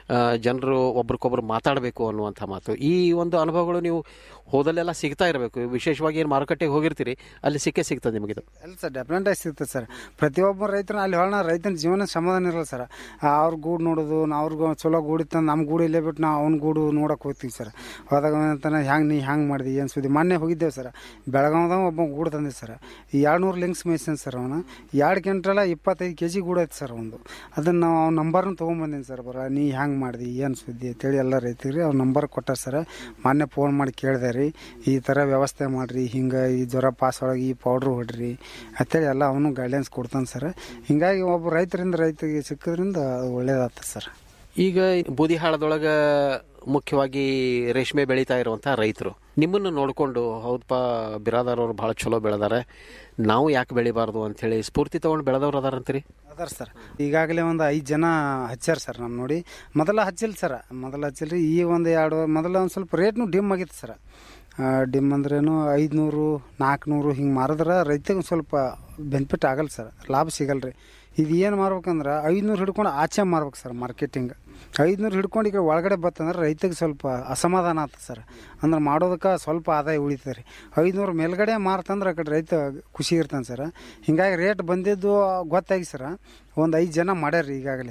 Speaker 15: ಜನರು ಒಬ್ರಿಗೊಬ್ರು ಮಾತಾಡಬೇಕು ಅನ್ನುವಂಥ ಮಾತು ಈ ಒಂದು ಅನುಭವಗಳು ನೀವು ಹೋದಲ್ಲೆಲ್ಲ ಸಿಗ್ತಾ ಇರಬೇಕು ವಿಶೇಷವಾಗಿ ಏನು ಮಾರುಕಟ್ಟೆಗೆ ಹೋಗಿರ್ತೀರಿ ಅಲ್ಲಿ ಸಿಕ್ಕೇ ಸಿಗ್ತದೆ ನಿಮಗಿದು
Speaker 16: ಅಲ್ಲ ಸರ್ ಡೆಫಿನೆಟ್ ಆಗಿ ಸಿಗ್ತದೆ ಸರ್ ಪ್ರತಿಯೊಬ್ಬ ರೈತನ ಅಲ್ಲಿ ಹೊಳ ರೈತನ ಜೀವನ ಸಮಾಧಾನ ಇರಲ್ಲ ಸರ್ ಅವ್ರ ಗೂಡು ನೋಡೋದು ನಾವು ಅವ್ರಿಗೆ ಚಲೋ ಗೂಡು ಇತ್ತು ನಮ್ಮ ಗೂಡು ಇಲ್ಲೇ ಬಿಟ್ಟು ನಾವು ಅವ್ನ ಗೂಡು ನೋಡಕ್ಕೆ ಹೋಗ್ತೀವಿ ಸರ್ ಹೋದಾಗ ಅಂತಾನೆ ಹ್ಯಾಂಗೆ ನೀ ಹ್ಯಾಂಗೆ ಮಾಡಿದಿ ಏನು ಸುದ್ದಿ ಮೊನ್ನೆ ಹೋಗಿದ್ದೇವೆ ಸರ್ ಬೆಳಗಾವ್ದಾಗ ಒಬ್ಬ ಗೂಡು ತಂದೆ ಸರ್ ಎರಡು ನೂರು ಲಿಂಕ್ಸ್ ಮೇಯ್ಸನ್ ಸರ್ ಅವನು ಎರಡು ಕ್ವಿಂಟಲ ಇಪ್ಪತ್ತೈದು ಕೆ ಜಿ ಗೂಡು ಐತೆ ಸರ್ ಒಂದು ಅದನ್ನು ನಾವು ಅವ್ನ ನಂಬರ್ನ ತೊಗೊಂಬಂದೀನಿ ಸರ್ ಬರ ನೀ ಹ್ಯಾಂಗೆ ಮಾಡಿದಿ ಏನು ಸುದ್ದಿ ಅಂತೇಳಿ ಎಲ್ಲ ರೈತರಿಗೆ ಅವ್ರ ನಂಬರ್ ಕೊಟ್ಟಾರ ಸರ್ ಮೊನ್ನೆ ಫೋನ್ ಮಾಡಿ ಕೇಳಿದೆ ರೀ ಈ ಥರ ವ್ಯವಸ್ಥೆ ಮಾಡಿರಿ ಹಿಂಗೆ ಈ ಜ್ವರ ಪಾಸ್ ಒಳಗೆ ಈ ಪೌಡ್ರ್ ಹೊಡ್ರಿ ಅಂತೇಳಿ ಎಲ್ಲ ಅವನು ಗೈಡ್ಲೈನ್ಸ್ ಕೊಡ್ತಾನೆ ಸರ್ ಹಿಂಗಾಗಿ ಒಬ್ಬ ರೈತರಿಂದ ರೈತರಿಗೆ ಸಿಕ್ಕೋದ್ರಿಂದ ಅದು ಒಳ್ಳೇದಾಗ್ತದೆ ಸರ್
Speaker 15: ಈಗ ಬೂದಿಹಾಳದೊಳಗೆ ಮುಖ್ಯವಾಗಿ ರೇಷ್ಮೆ ಬೆಳೀತಾ ಇರುವಂಥ ರೈತರು ನಿಮ್ಮನ್ನು ನೋಡಿಕೊಂಡು ಹೌದಪ್ಪ ಬಿರಾದಾರ್ ಅವರು ಭಾಳ ಚಲೋ ಬೆಳೆದಾರೆ ನಾವು ಯಾಕೆ ಬೆಳಿಬಾರ್ದು ಅಂಥೇಳಿ ಸ್ಫೂರ್ತಿ ತೊಗೊಂಡು ಬೆಳೆದವ್ರು ಅದಾರಂತೀರಿ
Speaker 16: ಅದಾರ ಸರ್ ಈಗಾಗಲೇ ಒಂದು ಐದು ಜನ ಹಚ್ಚಾರ ಸರ್ ನಮ್ಮ ನೋಡಿ ಮೊದಲ ಹಚ್ಚಿಲ್ಲ ಸರ್ ಮೊದಲ ಹಚ್ಚಿಲ್ರಿ ಈ ಒಂದು ಎರಡು ಮೊದಲ ಒಂದು ಸ್ವಲ್ಪ ರೇಟ್ನು ಡಿಮ್ ಆಗಿತ್ತು ಸರ್ ಡಿಮ್ ಅಂದ್ರೇನು ಐದುನೂರು ನಾಲ್ಕುನೂರು ಹಿಂಗೆ ಮಾರಿದ್ರೆ ರೈತಗೆ ಒಂದು ಸ್ವಲ್ಪ ಬೆನಿಫಿಟ್ ಆಗಲ್ಲ ಸರ್ ಲಾಭ ಸಿಗಲ್ಲ ರೀ ಇದು ಏನು ಮಾರ್ಬೇಕಂದ್ರೆ ಐದುನೂರು ಹಿಡ್ಕೊಂಡು ಆಚೆ ಮಾರ್ಬೇಕು ಸರ್ ಮಾರ್ಕೆಟಿಂಗ್ ಐದುನೂರು ಹಿಡ್ಕೊಂಡು ಈಗ ಒಳಗಡೆ ಬತ್ತಂದ್ರೆ ರೈತಗೆ ಸ್ವಲ್ಪ ಅಸಮಾಧಾನ ಆಗ್ತದೆ ಸರ್ ಅಂದ್ರೆ ಮಾಡೋದಕ್ಕೆ ಸ್ವಲ್ಪ ಆದಾಯ ಉಳಿತದೆ ರೀ ಐದುನೂರು ಮೇಲ್ಗಡೆ ಮಾರ್ತಂದ್ರೆ ಆ ಕಡೆ ರೈತ ಖುಷಿ ಇರ್ತಾನೆ ಸರ್ ಹಿಂಗಾಗಿ ರೇಟ್ ಬಂದಿದ್ದು ಗೊತ್ತಾಗಿ ಸರ್ ಒಂದು ಐದು ಜನ ಮಾಡ್ಯಾರ ಈಗಾಗಲೇ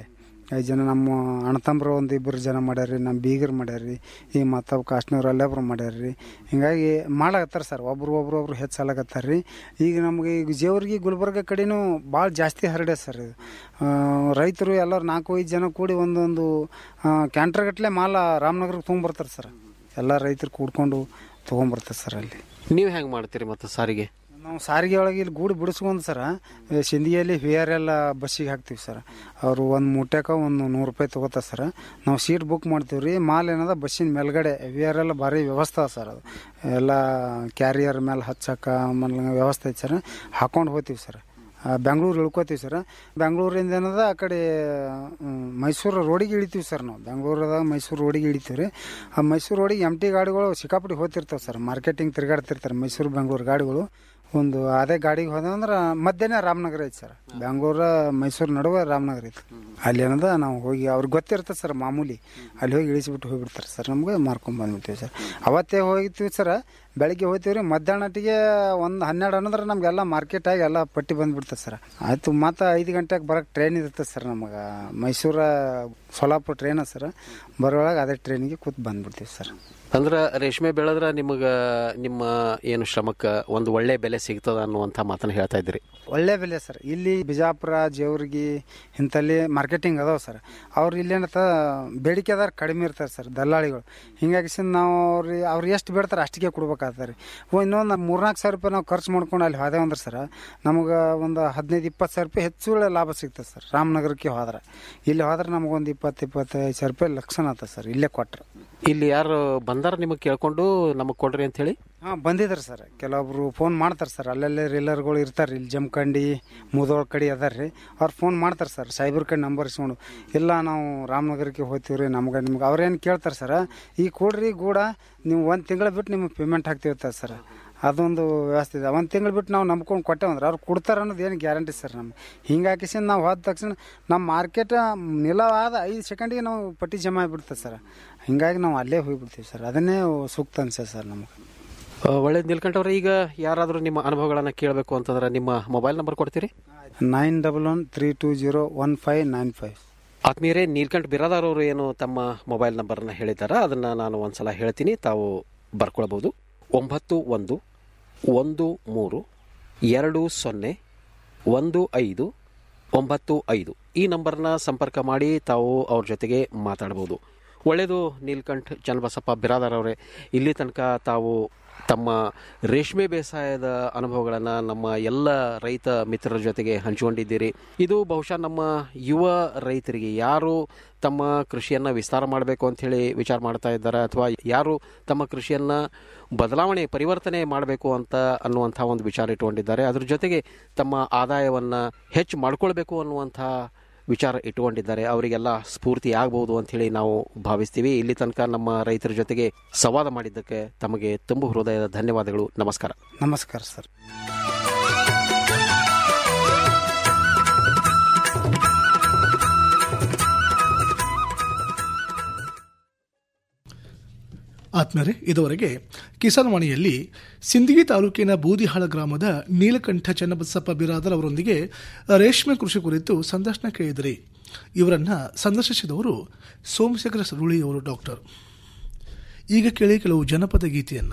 Speaker 16: ಐದು ಜನ ನಮ್ಮ ಅಣ್ಣತಂಬ್ರು ಒಂದು ಇಬ್ಬರು ಜನ ಮಾಡ್ಯಾರ್ರಿ ನಮ್ಮ ಬೀಗರು ಮಾಡ್ಯಾರ್ರಿ ಈ ಮತ್ತೊಬ್ಬ ಕಾಶ್ನವ್ರು ಅಲ್ಲೊಬ್ರು ಮಾಡ್ಯಾರ್ರಿ ಹಿಂಗಾಗಿ ಮಾಡಕತ್ತಾರ ಸರ್ ಒಬ್ರು ಒಬ್ರು ಒಬ್ರು ಹೆಚ್ಚಾಲಕತ್ತಾರ ರೀ ಈಗ ನಮಗೆ ಈಗ ಜೇವರ್ಗಿ ಗುಲ್ಬರ್ಗ ಕಡೆನೂ ಭಾಳ ಜಾಸ್ತಿ ಹರಡ್ಯ ಸರ್ ಇದು ಆ, ರೈತರು ಎಲ್ಲರೂ ನಾಲ್ಕು ಐದು ಜನ ಕೂಡಿ ಒಂದೊಂದು ಕ್ಯಾಂಟ್ರಗಟ್ಲೆ ಮಾಲ ರಾಮನಗರಕ್ಕೆ ತೊಗೊಂಬರ್ತಾರೆ ಸರ್ ಎಲ್ಲ ರೈತರು ಕೂಡ್ಕೊಂಡು ತೊಗೊಂಬರ್ತಾರೆ ಸರ್ ಅಲ್ಲಿ
Speaker 15: ನೀವು ಹೆಂಗೆ ಮಾಡ್ತೀರಿ ಮತ್ತು ಸಾರಿಗೆ
Speaker 16: ನಾವು ಸಾರಿಗೆ ಒಳಗೆ ಇಲ್ಲಿ ಗೂಡು ಬಿಡಿಸ್ಕೊಂಡು ಸರ ಸಿಂಧಿಯಲ್ಲಿ ವಿ ಆರ್ ಎಲ್ ಬಸ್ಸಿಗೆ ಹಾಕ್ತೀವಿ ಸರ್ ಅವರು ಒಂದು ಮೂಟ್ಯಾಕ ಒಂದು ನೂರು ರೂಪಾಯಿ ತೊಗೋತಾರೆ ಸರ್ ನಾವು ಸೀಟ್ ಬುಕ್ ಮಾಡ್ತೀವಿ ರೀ ಮಾಲ್ ಏನದ ಬಸ್ಸಿನ ಮೇಲ್ಗಡೆ ವಿ ಆರ್ ಎಲ್ ಭಾರಿ ವ್ಯವಸ್ಥೆ ಅದ ಸರ್ ಅದು ಎಲ್ಲ ಕ್ಯಾರಿಯರ್ ಮೇಲೆ ಹಚ್ಚಕ್ಕೆ ಆಮೇಲೆ ವ್ಯವಸ್ಥೆ ಐತೆ ಸರ್ ಹಾಕೊಂಡು ಹೋಗ್ತೀವಿ ಸರ್ ಬೆಂಗಳೂರು ಇಳ್ಕೊತೀವಿ ಸರ್ ಬೆಂಗಳೂರಿಂದ ಏನದ ಆ ಕಡೆ ಹ್ಮ್, ಮೈಸೂರು ರೋಡಿಗೆ ಇಳಿತೀವಿ ಸರ್ ನಾವು ಬೆಂಗಳೂರದಾಗ ಮೈಸೂರು ರೋಡಿಗೆ ಇಳಿತೀವಿ ರೀ ಆ ಮೈಸೂರು ರೋಡಿಗೆ ಎಮ್ ಟಿ ಗಾಡಿಗಳು ಸಿಕ್ಕಾಪಟ್ಟಿ ಹೋಗ್ತಿರ್ತಾವೆ ಸರ್ ಮಾರ್ಕೆಟಿಂಗ್ ತಿರುಗಾಡ್ತಿರ್ತಾರೆ ಮೈಸೂರು ಬೆಂಗಳೂರು ಗಾಡಿಗಳು ಒಂದು ಅದೇ ಗಾಡಿಗೆ ಹೋದಂದ್ರೆ ಮಧ್ಯಾಹ್ನ ರಾಮನಗರ ಐತೆ ಸರ್ ಬೆಂಗಳೂರು ಮೈಸೂರು ನಡುವೆ ರಾಮನಗರ ಐತೆ ಅಲ್ಲಿ ಏನದ ನಾವು ಹೋಗಿ ಅವ್ರಿಗೆ ಗೊತ್ತಿರ್ತದೆ ಸರ್ ಮಾಮೂಲಿ ಅಲ್ಲಿ ಹೋಗಿ ಇಳಿಸಿಬಿಟ್ಟು ಹೋಗ್ಬಿಡ್ತಾರೆ ಸರ್ ನಮಗೆ ಮಾರ್ಕೊಂಡ್ ಬಂದ್ಬಿಡ್ತೀವಿ ಸರ್ ಅವತ್ತೇ ಹೋಗಿರ್ತೀವಿ ಸರ್ ಬೆಳಿಗ್ಗೆ ಹೋಗ್ತೀವಿ ರೀ ಮಧ್ಯಾಹ್ನಟಿಗೆ ಒಂದು ಹನ್ನೆರಡು ಅನ್ನೋದ್ರೆ ನಮಗೆಲ್ಲ ಮಾರ್ಕೆಟ್ ಆಗಿ ಎಲ್ಲ ಪಟ್ಟಿ ಬಂದ್ಬಿಡ್ತದೆ ಸರ್ ಆಯ್ತು ಮತ್ತೆ ಐದು ಗಂಟೆಗೆ ಬರೋಕ್ಕೆ ಟ್ರೈನ್ ಇರ್ತದೆ ಸರ್ ನಮಗೆ ಮೈಸೂರ ಸೋಲಾಪುರ ಟ್ರೈನ್ ಸರ್ ಬರೋಳಗೆ ಅದೇ ಟ್ರೈನಿಗೆ ಕೂತ್ ಬಂದ್ಬಿಡ್ತೀವಿ ಸರ್
Speaker 15: ಅಂದ್ರೆ ರೇಷ್ಮೆ ಬೆಳೆದ್ರೆ ನಿಮಗೆ ನಿಮ್ಮ ಏನು ಶ್ರಮಕ್ಕೆ ಒಂದು ಒಳ್ಳೆ ಬೆಲೆ ಸಿಗ್ತದ ಅನ್ನುವಂಥ ಮಾತನ್ನು ಹೇಳ್ತಾ ಇದ್ದೀರಿ
Speaker 16: ಒಳ್ಳೆ ಬೆಲೆ ಸರ್ ಇಲ್ಲಿ ಬಿಜಾಪುರ ಜೇವರ್ಗಿ ಇಂಥಲ್ಲಿ ಮಾರ್ಕೆಟಿಂಗ್ ಅದಾವ ಸರ್ ಅವ್ರು ಇಲ್ಲೇನತ್ತ ಬೇಡಿಕೆದಾರ ಕಡಿಮೆ ಇರ್ತಾರೆ ಸರ್ ದಲ್ಲಾಳಿಗಳು ಹಿಂಗಾಗಿ ಸಿಂದ ನಾವು ಅವ್ರಿಗೆ ಅವ್ರು ಎಷ್ಟು ಬೇಡ್ತಾರೆ ಅಷ್ಟಿಗೆ ಕೊಡ್ಬೇಕಾಗ್ತದೆ ರೀ ಇನ್ನೊಂದು ಮೂರ್ನಾಲ್ಕು ಸಾವಿರ ರೂಪಾಯಿ ನಾವು ಖರ್ಚು ಮಾಡ್ಕೊಂಡು ಅಲ್ಲಿ ಹೋದೇವು ಅಂದ್ರೆ ಸರ್ ನಮಗೆ ಒಂದು ಹದಿನೈದು ಇಪ್ಪತ್ತು ಸಾವಿರ ರೂಪಾಯಿ ಹೆಚ್ಚು ಲಾಭ ಸಿಗ್ತದೆ ಸರ್ ರಾಮನಗರಕ್ಕೆ ಹೋದ್ರೆ ಇಲ್ಲಿ ಹೋದ್ರೆ ನಮಗೊಂದು ಇಪ್ಪತ್ತು ಇಪ್ಪತ್ತೈದು ಸಾವಿರ ರೂಪಾಯಿ ಲಕ್ಷಣ ಆಗ್ತದೆ ಸರ್ ಇಲ್ಲೇ ಕೊಟ್ರೆ
Speaker 15: ಇಲ್ಲಿ ಯಾರು ಬಂದಾರ ನಿಮಗೆ ಕೇಳ್ಕೊಂಡು ನಮಗೆ ಕೊಡ್ರಿ ಅಂತ ಹೇಳಿ
Speaker 16: ಹಾಂ ಬಂದಿದ್ದಾರೆ ಸರ್ ಕೆಲವೊಬ್ರು ಫೋನ್ ಮಾಡ್ತಾರೆ ಸರ್ ಅಲ್ಲಲ್ಲೇ ರೀಲರ್ಗಳು ಇರ್ತಾರೆ ಇಲ್ಲಿ ಜಮಖಂಡಿ ಮುದೋಳ ಕಡೆ ಅದಾರ ರೀ ಅವ್ರು ಫೋನ್ ಮಾಡ್ತಾರೆ ಸರ್ ಸೈಬರ್ ಕಡೆ ನಂಬರ್ ಇಸ್ಕೊಂಡು ಇಲ್ಲ ನಾವು ರಾಮನಗರಕ್ಕೆ ಹೋಗ್ತೀವಿ ರೀ ನಮ್ಗೆ ನಿಮ್ಗೆ ಅವ್ರೇನು ಕೇಳ್ತಾರೆ ಸರ್ ಈ ಕೊಡ್ರಿ ಗೂಡ ನೀವು ಒಂದು ತಿಂಗಳು ಬಿಟ್ಟು ನಿಮಗೆ ಪೇಮೆಂಟ್ ಹಾಕ್ತೀವಿ ಸರ್ ಅದೊಂದು ವ್ಯವಸ್ಥೆ ಇದೆ ಒಂದು ತಿಂಗಳು ಬಿಟ್ಟು ನಾವು ನಂಬ್ಕೊಂಡು ಕೊಟ್ಟೇವಂದ್ರೆ ಅವ್ರು ಕೊಡ್ತಾರೆ ಅನ್ನೋದು ಏನು ಗ್ಯಾರಂಟಿ ಸರ್ ನಮ್ಗೆ ಹಿಂಗಾಗಿ ನಾವು ಹೋದ ತಕ್ಷಣ ನಮ್ಮ ಮಾರ್ಕೆಟ್ ನಿಲ ಆದ ಐದು ಸೆಕೆಂಡಿಗೆ ನಾವು ಪಟ್ಟಿ ಜಮಾ ಆಗಿಬಿಡ್ತದೆ ಸರ್ ಹಿಂಗಾಗಿ ನಾವು ಅಲ್ಲೇ ಹೋಗ್ಬಿಡ್ತೀವಿ ಸರ್ ಅದನ್ನೇ ಸೂಕ್ತ ಅನ್ಸತ್ತೆ ಸರ್ ನಮಗೆ
Speaker 15: ಒಳ್ಳೆ ನಿಲ್ಕಂಠವ್ರೆ ಈಗ ಯಾರಾದರೂ ನಿಮ್ಮ ಅನುಭವಗಳನ್ನು ಕೇಳಬೇಕು ಅಂತಂದ್ರೆ ನಿಮ್ಮ ಮೊಬೈಲ್ ನಂಬರ್ ಕೊಡ್ತೀರಿ
Speaker 16: nine double one three two zero one five nine five
Speaker 15: ಆತ್ಮೀಯರೇ ನೀಲ್ಕಂಠ ಬಿರಾದಾರ್ ಅವರು ಏನು ತಮ್ಮ ಮೊಬೈಲ್ ನಂಬರ್ನ ಹೇಳಿದ್ದಾರೆ ಅದನ್ನು ನಾನು ಒಂದ್ಸಲ ಹೇಳ್ತೀನಿ ತಾವು ಬರ್ಕೊಳ್ಬೋದು ಒಂಬತ್ತು ಒಂದು ಒಂದು ಮೂರು ಎರಡು ಸೊನ್ನೆ ಒಂದು ಐದು ಒಂಬತ್ತು ಐದು ಈ ನಂಬರ್ನ ಸಂಪರ್ಕ ಮಾಡಿ ತಾವು ಅವ್ರ ಜೊತೆಗೆ ಮಾತಾಡ್ಬೋದು ಒಳ್ಳೆಯದು ನೀಲ್ಕಂಠ್ ಚನ್ನಬಸಪ್ಪ ಬಿರಾದಾರ್ ಅವರೇ ಇಲ್ಲಿ ತನಕ ತಾವು ತಮ್ಮ ರೇಷ್ಮೆ ಬೇಸಾಯದ ಅನುಭವಗಳನ್ನು ನಮ್ಮ ಎಲ್ಲ ರೈತ ಮಿತ್ರರ ಜೊತೆಗೆ ಹಂಚಿಕೊಂಡಿದ್ದೀರಿ ಇದು ಬಹುಶಃ ನಮ್ಮ ಯುವ ರೈತರಿಗೆ ಯಾರು ತಮ್ಮ ಕೃಷಿಯನ್ನು ವಿಸ್ತಾರ ಮಾಡಬೇಕು ಅಂಥೇಳಿ ವಿಚಾರ ಮಾಡ್ತಾ ಇದ್ದಾರೆ ಅಥವಾ ಯಾರು ತಮ್ಮ ಕೃಷಿಯನ್ನು ಬದಲಾವಣೆ ಪರಿವರ್ತನೆ ಮಾಡಬೇಕು ಅಂತ ಅನ್ನುವಂಥ ಒಂದು ವಿಚಾರ ಇಟ್ಟುಕೊಂಡಿದ್ದಾರೆ ಅದ್ರ ಜೊತೆಗೆ ತಮ್ಮ ಆದಾಯವನ್ನು ಹೆಚ್ಚು ಮಾಡ್ಕೊಳ್ಬೇಕು ಅನ್ನುವಂಥ ವಿಚಾರ ಇಟ್ಟುಕೊಂಡಿದ್ದಾರೆ ಅವರಿಗೆಲ್ಲ ಸ್ಫೂರ್ತಿ ಆಗ್ಬೋದು ಅಂಥೇಳಿ ನಾವು ಭಾವಿಸ್ತೀವಿ ಇಲ್ಲಿ ತನಕ ನಮ್ಮ ರೈತರ ಜೊತೆಗೆ ಸಂವಾದ ಮಾಡಿದ್ದಕ್ಕೆ ತಮಗೆ ತುಂಬ ಹೃದಯದ ಧನ್ಯವಾದಗಳು ನಮಸ್ಕಾರ
Speaker 16: ನಮಸ್ಕಾರ ಸರ್
Speaker 1: ಆತ್ಮೀಯರೇ ಇದುವರೆಗೆ ಕಿಸಾನ್ ವಾಣಿಯಲ್ಲಿ ಸಿಂದಗಿ ತಾಲೂಕಿನ ಬೂದಿಹಾಳ ಗ್ರಾಮದ ನೀಲಕಂಠ ಚನ್ನಬಸಪ್ಪ ಬಿರಾದರ್ ಅವರೊಂದಿಗೆ ರೇಷ್ಮೆ ಕೃಷಿ ಕುರಿತು ಸಂದರ್ಶನ ಕೇಳಿದಿರಿ ಇವರನ್ನ ಸಂದರ್ಶಿಸಿದವರು ಸೋಮಶೇಖರ ಸುರುಳಿಯವರು ಡಾಕ್ಟರ್ ಈಗ ಕೇಳಿ ಕೆಲವು ಜನಪದ ಗೀತೆಯನ್ನ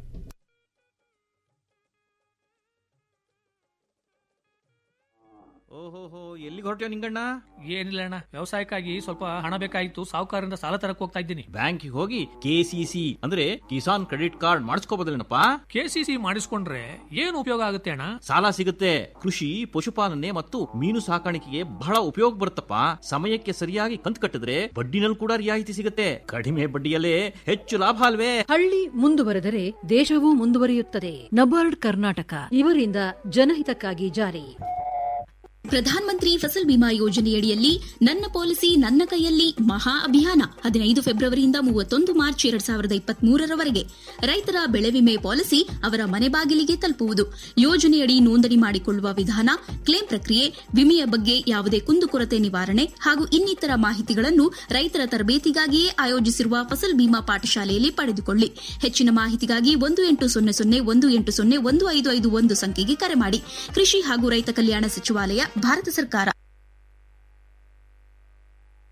Speaker 17: ಓಹೋಹೋ ಎಲ್ಲಿಗೆ ಹೊರಟ್ಯೋ ನಿಂಗಣ್ಣ ಏನಿಲ್ಲ ಅಣ್ಣ ವ್ಯವಸಾಯಕ್ಕಾಗಿ ಸ್ವಲ್ಪ ಹಣ ಬೇಕಾಗಿತ್ತು ಸಾಹುಕಾರರಿಂದ ಸಾಲ ತರಕ್ ಹೋಗ್ತಾ ಇದ್ದೀನಿ ಬ್ಯಾಂಕಿಗೆ ಹೋಗಿ ಕೆಸಿಸಿ ಅಂದ್ರೆ ಕಿಸಾನ್ ಕ್ರೆಡಿಟ್ ಕಾರ್ಡ್ ಮಾಡಿಸ್ಕೋಬೋದಲ್ಲೇನಪ್ಪ ಕೆಸಿಸಿ ಮಾಡಿಸ್ಕೊಂಡ್ರೆ ಏನು ಉಪಯೋಗ ಆಗುತ್ತೆ ಅಣ್ಣ ಸಾಲ ಸಿಗುತ್ತೆ ಕೃಷಿ ಪಶುಪಾಲನೆ ಮತ್ತು ಮೀನು ಸಾಕಾಣಿಕೆಗೆ ಬಹಳ ಉಪಯೋಗ ಬರುತ್ತಪ್ಪ ಸಮಯಕ್ಕೆ ಸರಿಯಾಗಿ ಕಂತು ಕಟ್ಟಿದ್ರೆ ಬಡ್ಡಿನಲ್ಲಿ ಕೂಡ ರಿಯಾಯಿತಿ ಸಿಗುತ್ತೆ ಕಡಿಮೆ ಬಡ್ಡಿಯಲ್ಲೇ ಹೆಚ್ಚು ಲಾಭ ಅಲ್ವೇ
Speaker 18: ಹಳ್ಳಿ ಮುಂದುವರೆದರೆ ದೇಶವೂ ಮುಂದುವರಿಯುತ್ತದೆ ನಬಾರ್ಡ್ ಕರ್ನಾಟಕ ಇವರಿಂದ ಜನಹಿತಕ್ಕಾಗಿ ಜಾರಿ
Speaker 19: ಪ್ರಧಾನ ಮಂತ್ರಿ ಫಸಲ್ ಬಿಮಾ ಯೋಜನೆಯಡಿಯಲ್ಲಿ ನನ್ನ ಪಾಲಿಸಿ ನನ್ನ ಕೈಯಲ್ಲಿ ಮಹಾ ಅಭಿಯಾನ ಹದಿನೈದು ಫೆಬ್ರವರಿಯಿಂದ ಮೂವತ್ತೊಂದು ಮಾರ್ಚ್ ಎರಡ್ ಸಾವಿರದ ಇಪ್ಪತ್ಮೂರರವರೆಗೆ ರೈತರ ಬೆಳೆ ವಿಮೆ ಪಾಲಿಸಿ ಅವರ ಮನೆ ಬಾಗಿಲಿಗೆ ತಲುಪುವುದು ಯೋಜನೆಯಡಿ ನೋಂದಣಿ ಮಾಡಿಕೊಳ್ಳುವ ವಿಧಾನ ಕ್ಲೇಮ್ ಪ್ರಕ್ರಿಯೆ ವಿಮೆಯ ಬಗ್ಗೆ ಯಾವುದೇ ಕುಂದುಕೊರತೆ ನಿವಾರಣೆ ಹಾಗೂ ಇನ್ನಿತರ ಮಾಹಿತಿಗಳನ್ನು ರೈತರ ತರಬೇತಿಗಾಗಿಯೇ ಆಯೋಜಿಸಿರುವ ಫಸಲ್ ಬಿಮಾ ಪಾಠಶಾಲೆಯಲ್ಲಿ ಪಡೆದುಕೊಳ್ಳಿ ಹೆಚ್ಚಿನ ಮಾಹಿತಿಗಾಗಿ ಒಂದು ಎಂಟು ಸೊನ್ನೆ ಸೊನ್ನೆ ಒಂದು ಎಂಟು ಸೊನ್ನೆ ಒಂದು ಐದು ಐದು ಒಂದು ಸಂಖ್ಯೆಗೆ ಕರೆ ಮಾಡಿ ಕೃಷಿ ಹಾಗೂ ರೈತ ಕಲ್ಯಾಣ ಸಚಿವಾಲಯ ಭಾರತ ಸರ್ಕಾರ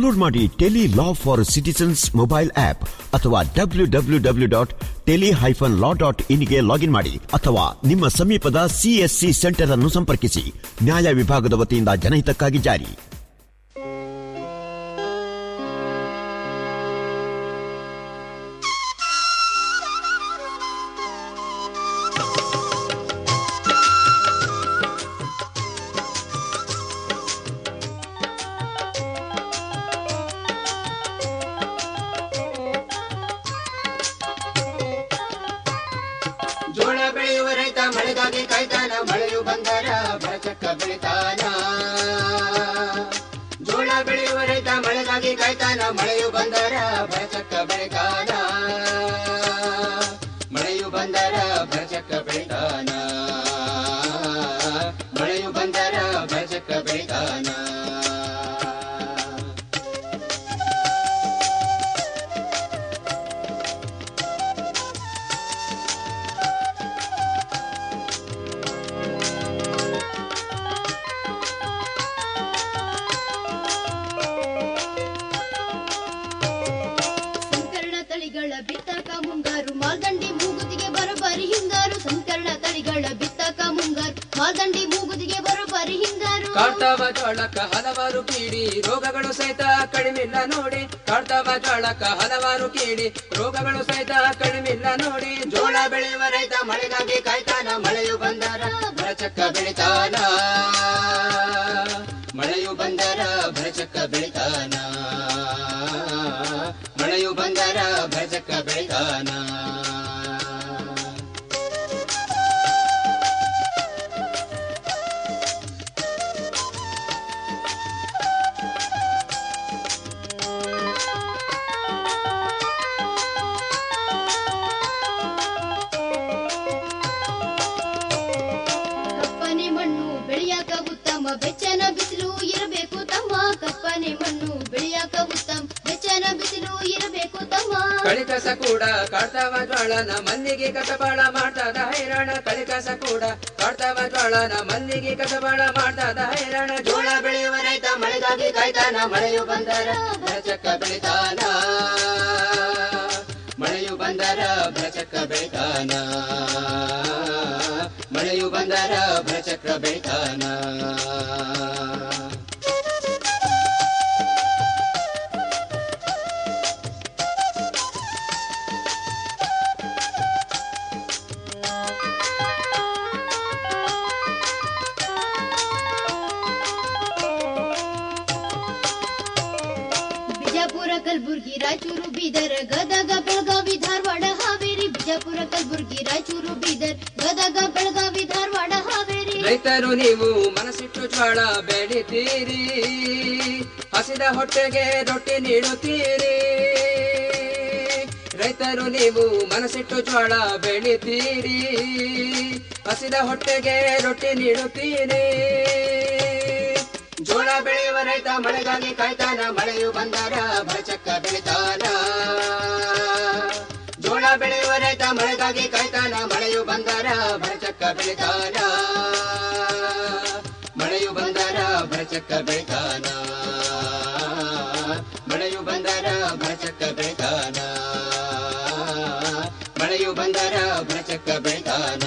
Speaker 4: ಡೌನ್ಲೋಡ್ ಮಾಡಿ tele law for citizens mobile app ಅಥವಾ W W W dot tele hyphen law dot ಇನ್ಗೆ ಲಾಗಿನ್ ಮಾಡಿ ಅಥವಾ ನಿಮ್ಮ ಸಮೀಪದ ಸಿಎಸ್ಸಿ ಸೆಂಟರ್ ಅನ್ನು ಸಂಪರ್ಕಿಸಿ ನ್ಯಾಯ ವಿಭಾಗದ ವತಿಯಿಂದ ಜನಹಿತಕ್ಕಾಗಿ ಜಾರಿ
Speaker 20: ಜೋಳ ಬೆಳೆಯುವ ರೈತ ಮಳೆಗಾಗಿ ಕಾಯ್ತಾನ ಮಳೆಯು ಬಂದರ ಬರಚಕ್ಕ ಬೆಳಿತಾನ ಜೋಳ ಬೆಳೆಯುವ ರೈತ ಮಳೆಗಾಗಿ ಕಾಯ್ತಾನ ಮಳೆಯು ಬಂದರ ಬರಚಕ್ಕ ಬೆಳಿತಾನ ಮಳೆಯು ಬಂದರ ಬರಚಕ್ಕ ಬೆಳಿತಾನ ಮಳೆಯು ಬಂದರ ಬರಚಕ್ಕ ಬೆಳಿತಾನ
Speaker 21: ಸಂಕರಣ ತಳಿಗಳ ಬಿತ್ತಕ ಮುಂಗಾರು ಮಾಲ್ದಂಡಿ ಮೂಗುದಿಗೆ ಬರೋಬ್ಬರಿ ಹಿಂಗಾರು ಸಂಕರಣ ತಳಿಗಳ ಬಿತ್ತಕ ಮುಂಗಾರು ಮಾಲ್ದಂಡಿ ಮೂಗುದಿಗೆ ಬರೋಬ್ಬರಿ ಹಿಂಗಾರು
Speaker 20: ಕಾಡ್ತಾವ ಜೋಳಕ್ಕ ಹಲವಾರು ಕೀಡಿ ರೋಗಗಳು ಸಹಿತ ಕಡಿಮಿಲ್ಲ ನೋಡಿ ಕಾಡ್ತಾವ ಜೋಳಕ್ಕ ಹಲವಾರು ಕೀಡಿ ರೋಗಗಳು ಸಹಿತ ಕಡಿಮಿಲ್ಲ ನೋಡಿ ಜೋಳ ಬೆಳೆಯುವ ರೈತ ಮಳೆಗಾಗಿ ಕಾಯ್ತಾನ ಮಳೆಯು ಬಂದರ ಭರಚಕ್ಕ ಬೆಳಿತಾನ ಮಳೆಯು ಬಂದರ ಭರಚಕ್ಕ ಬೆಳಿತಾನ ಮಳೆಯು ಬಂದರ ಭರಚಕ್ಕ ಬೆಳಿತಾನ
Speaker 21: ಕಪ್ಪನೆ ಮಣ್ಣು ಬೆಳೆಯಾಕ ಉತ್ತಮ ಬೆಚ್ಚನ ಬಿಸಿಲು ಇರಬೇಕು ತಮ್ಮ ಕಪ್ಪನೆ ಮಣ್ಣು ಬೆಳೆಯಾಕ ಉತ್ತಮ ಬೆಚ್ಚನ ಬಿಸಿಲು ಇರಬೇಕು ತಮ್ಮ
Speaker 20: ಕಳಿಕಸ ಕೂಡ ಕಾಡ್ತಾವ ಜ್ವಾಳನ ಮಲ್ಲಿಗೆ ಕಸಬಾಳ ಮಾಡ್ತದ ಹೈರಾಣ ಕಳಿಕಸ ಕೂಡ ಕಾಡ್ತಾವ ಜ್ವಾಳನ ಮಲ್ಲಿಗೆ ಕಸಬಾಳ ಮಾಡ್ತದ ಹೈರಾಣ ಜೋಳ ಬೆಳೆಯುವ ರೈತ ಮಳೆಗಾಗಿ ಕಾಯ್ತಾನ ಮಳೆಯು ಬಂದರ ಭರಚಕ್ಕ ಬೆಳಿತಾನ ಮಳೆಯು ಬಂದರ ಭರಚಕ್ಕ ಬೆಳಿತಾನ ಮಳೆಯು ಬಂದರ ಭರಚಕ್ರ ಬೆಳಿತಾನ
Speaker 21: ಬಿಜಾಪುರ ಕಲಬುರ್ಗಿ ರಾಯಚೂರು ಬೀದರ್ ಗದಗ ಬೆಳಗಾವಿ ಧಾರವಾಡ ಹಾವೇರಿ ಬಿಜಾಪುರ ಕಲಬುರ್ಗಿ ರಾಯಚೂರು ಬೀದರ್ ಗದಗ ಬೆಳಗಾವಿ ಧಾರವಾಡ ಹಾವೇರಿ
Speaker 20: ರೈತರು ನೀವು ಮನಸ್ಸಿಟ್ಟು ಜ್ವಾಳ ಬೆಳಿತೀರಿ ಹಸಿದ ಹೊಟ್ಟೆಗೆ ರೊಟ್ಟಿ ನೀಡುತ್ತೀರಿ ರೈತರು ನೀವು ಮನಸ್ಸಿಟ್ಟು ಜ್ವಾಳ ಬೆಳಿತೀರಿ ಹಸಿದ ಹೊಟ್ಟೆಗೆ ರೊಟ್ಟಿ ನೀಡುತ್ತೀರಿ ಜೋಳ ಬೆಳೆಯುವ ರೈತ ಮಳೆಗಾಗಿ ಕಾಯ್ತಾನ ಮಳೆಯು ಬಂದರ ಭರಚಕ್ಕ ಬೆಳಿತಾನ ಜೋಳ ಬೆಳೆಯುವ ರೈತ ಮಳೆಗಾಗಿ ಕಾಯ್ತಾನ ಮಳೆಯು ಬಂದರ ಭರಚಕ್ಕ ಬೆಳಿತಾನ ಮಳೆಯು ಬಂದರ ಭರಚಕ್ಕ ಬೆಳಿತಾನ ಮಳೆಯು ಬಂದರ ಭರಚಕ್ಕ ಬೆಳಿತಾನ ಮಳೆಯು ಬಂದರ ಭರಚಕ್ಕ ಬೆಳಿತಾನ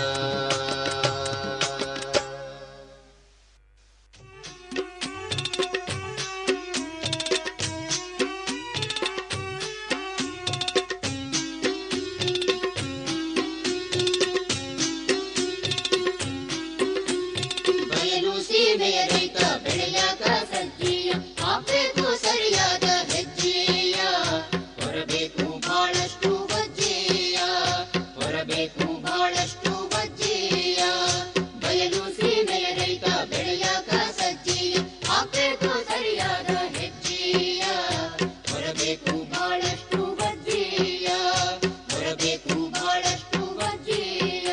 Speaker 21: ಬಯಲು ಸೀಮೆಯ ರೈತ ಬೆಳೆಯಾಕ ಸಜ್ಜೀಯ ಹಾಕ್ಬೇಕು ಸರಿಯಾದ ಹೆಜ್ಜೆಯ ಹೊರಬೇಕು ಬಹಳಷ್ಟು ವಜ್ಜೆಯ ಹೊರಬೇಕು ಬಹಳಷ್ಟು ವಜ್ಜೆಯ ಬಯಲು ಸೀಮೆಯ ರೈತ ಬೆಳೆಯಾಕ ಸಜ್ಜೀಯ ಹಾಕ್ಬೇಕು ಸರಿಯಾದ ಹೆಜ್ಜೆಯ ಹೊರಬೇಕು ಬಹಳಷ್ಟು ವಜ್ಜೆಯ ಹೊರಬೇಕು ಬಹಳಷ್ಟು ವಜ್ಜೆಯ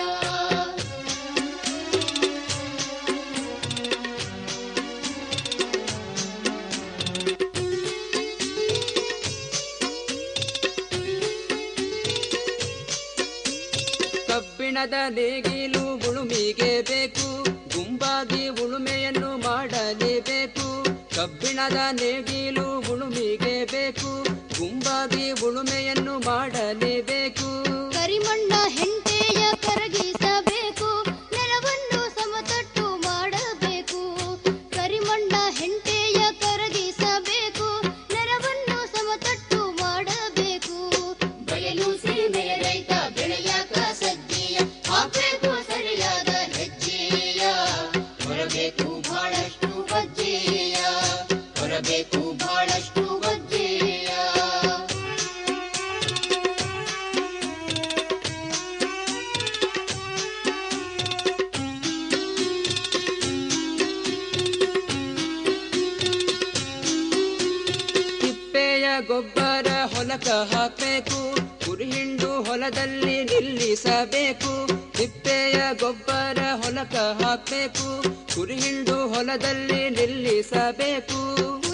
Speaker 20: ಕಬ್ಬಿಣದ ನೇಗಿಲು ಉಳುಮಿಗೆ ಬೇಕು ಗುಂಪಾಗಿ ಉಳುಮೆಯನ್ನು ಮಾಡಲೇಬೇಕು ಕಬ್ಬಿಣದ ನೇಗಿಲು ಉಳುಮಿಗೆ ಬೇಕು ಗುಂಬಾಗಿ ಉಳುಮೆಯನ್ನು ಮಾಡಲೇಬೇಕು
Speaker 21: ಕರಿಮಣ್ಣ ಹೆಂಟೆಯ ಕರಗಿಸಬೇಕು ನೆಲವನ್ನು ಸಮತಟ್ಟು ಮಾಡಬೇಕು ಕರಿಮಣ್ಣ ಹೆಂಟೆಯ ಕರಗಿಸಬೇಕು ನೆಲವನ್ನು ಸಮತಟ್ಟು ಮಾಡಬೇಕು ಬಯಲು ಸೀಮೆಯ ರೈತ ಬೆಳೆಯಾಕ ಸಜ್ಜೆಯ ಹಾಕಬೇಕು ಸರಿಯಾದ ಹೆಜ್ಜೆಯ ಹೊರಬೇಕು ಬಹಳಷ್ಟು ಬಜ್ಜೆಯ ಹೊರಬೇಕು ಬಹಳಷ್ಟು ಬಜ್ಜೆಯ
Speaker 20: ತಿಪ್ಪೆಯ ಗೊಬ್ಬರ ಹೊಲಕ ಹಾಕಬೇಕು ಕುರಿಹಿಂಡು ಹೊಲದಲ್ಲಿ ನಿಲ್ಲಿಸಬೇಕು ತಿಪ್ಪೆಯ ಗೊಬ್ಬರ ಹೊಲಕ ಹಾಕಬೇಕು ಕುರಿಹಿಂಡು ಹೊಲದಲ್ಲಿ ನಿಲ್ಲಿಸಬೇಕು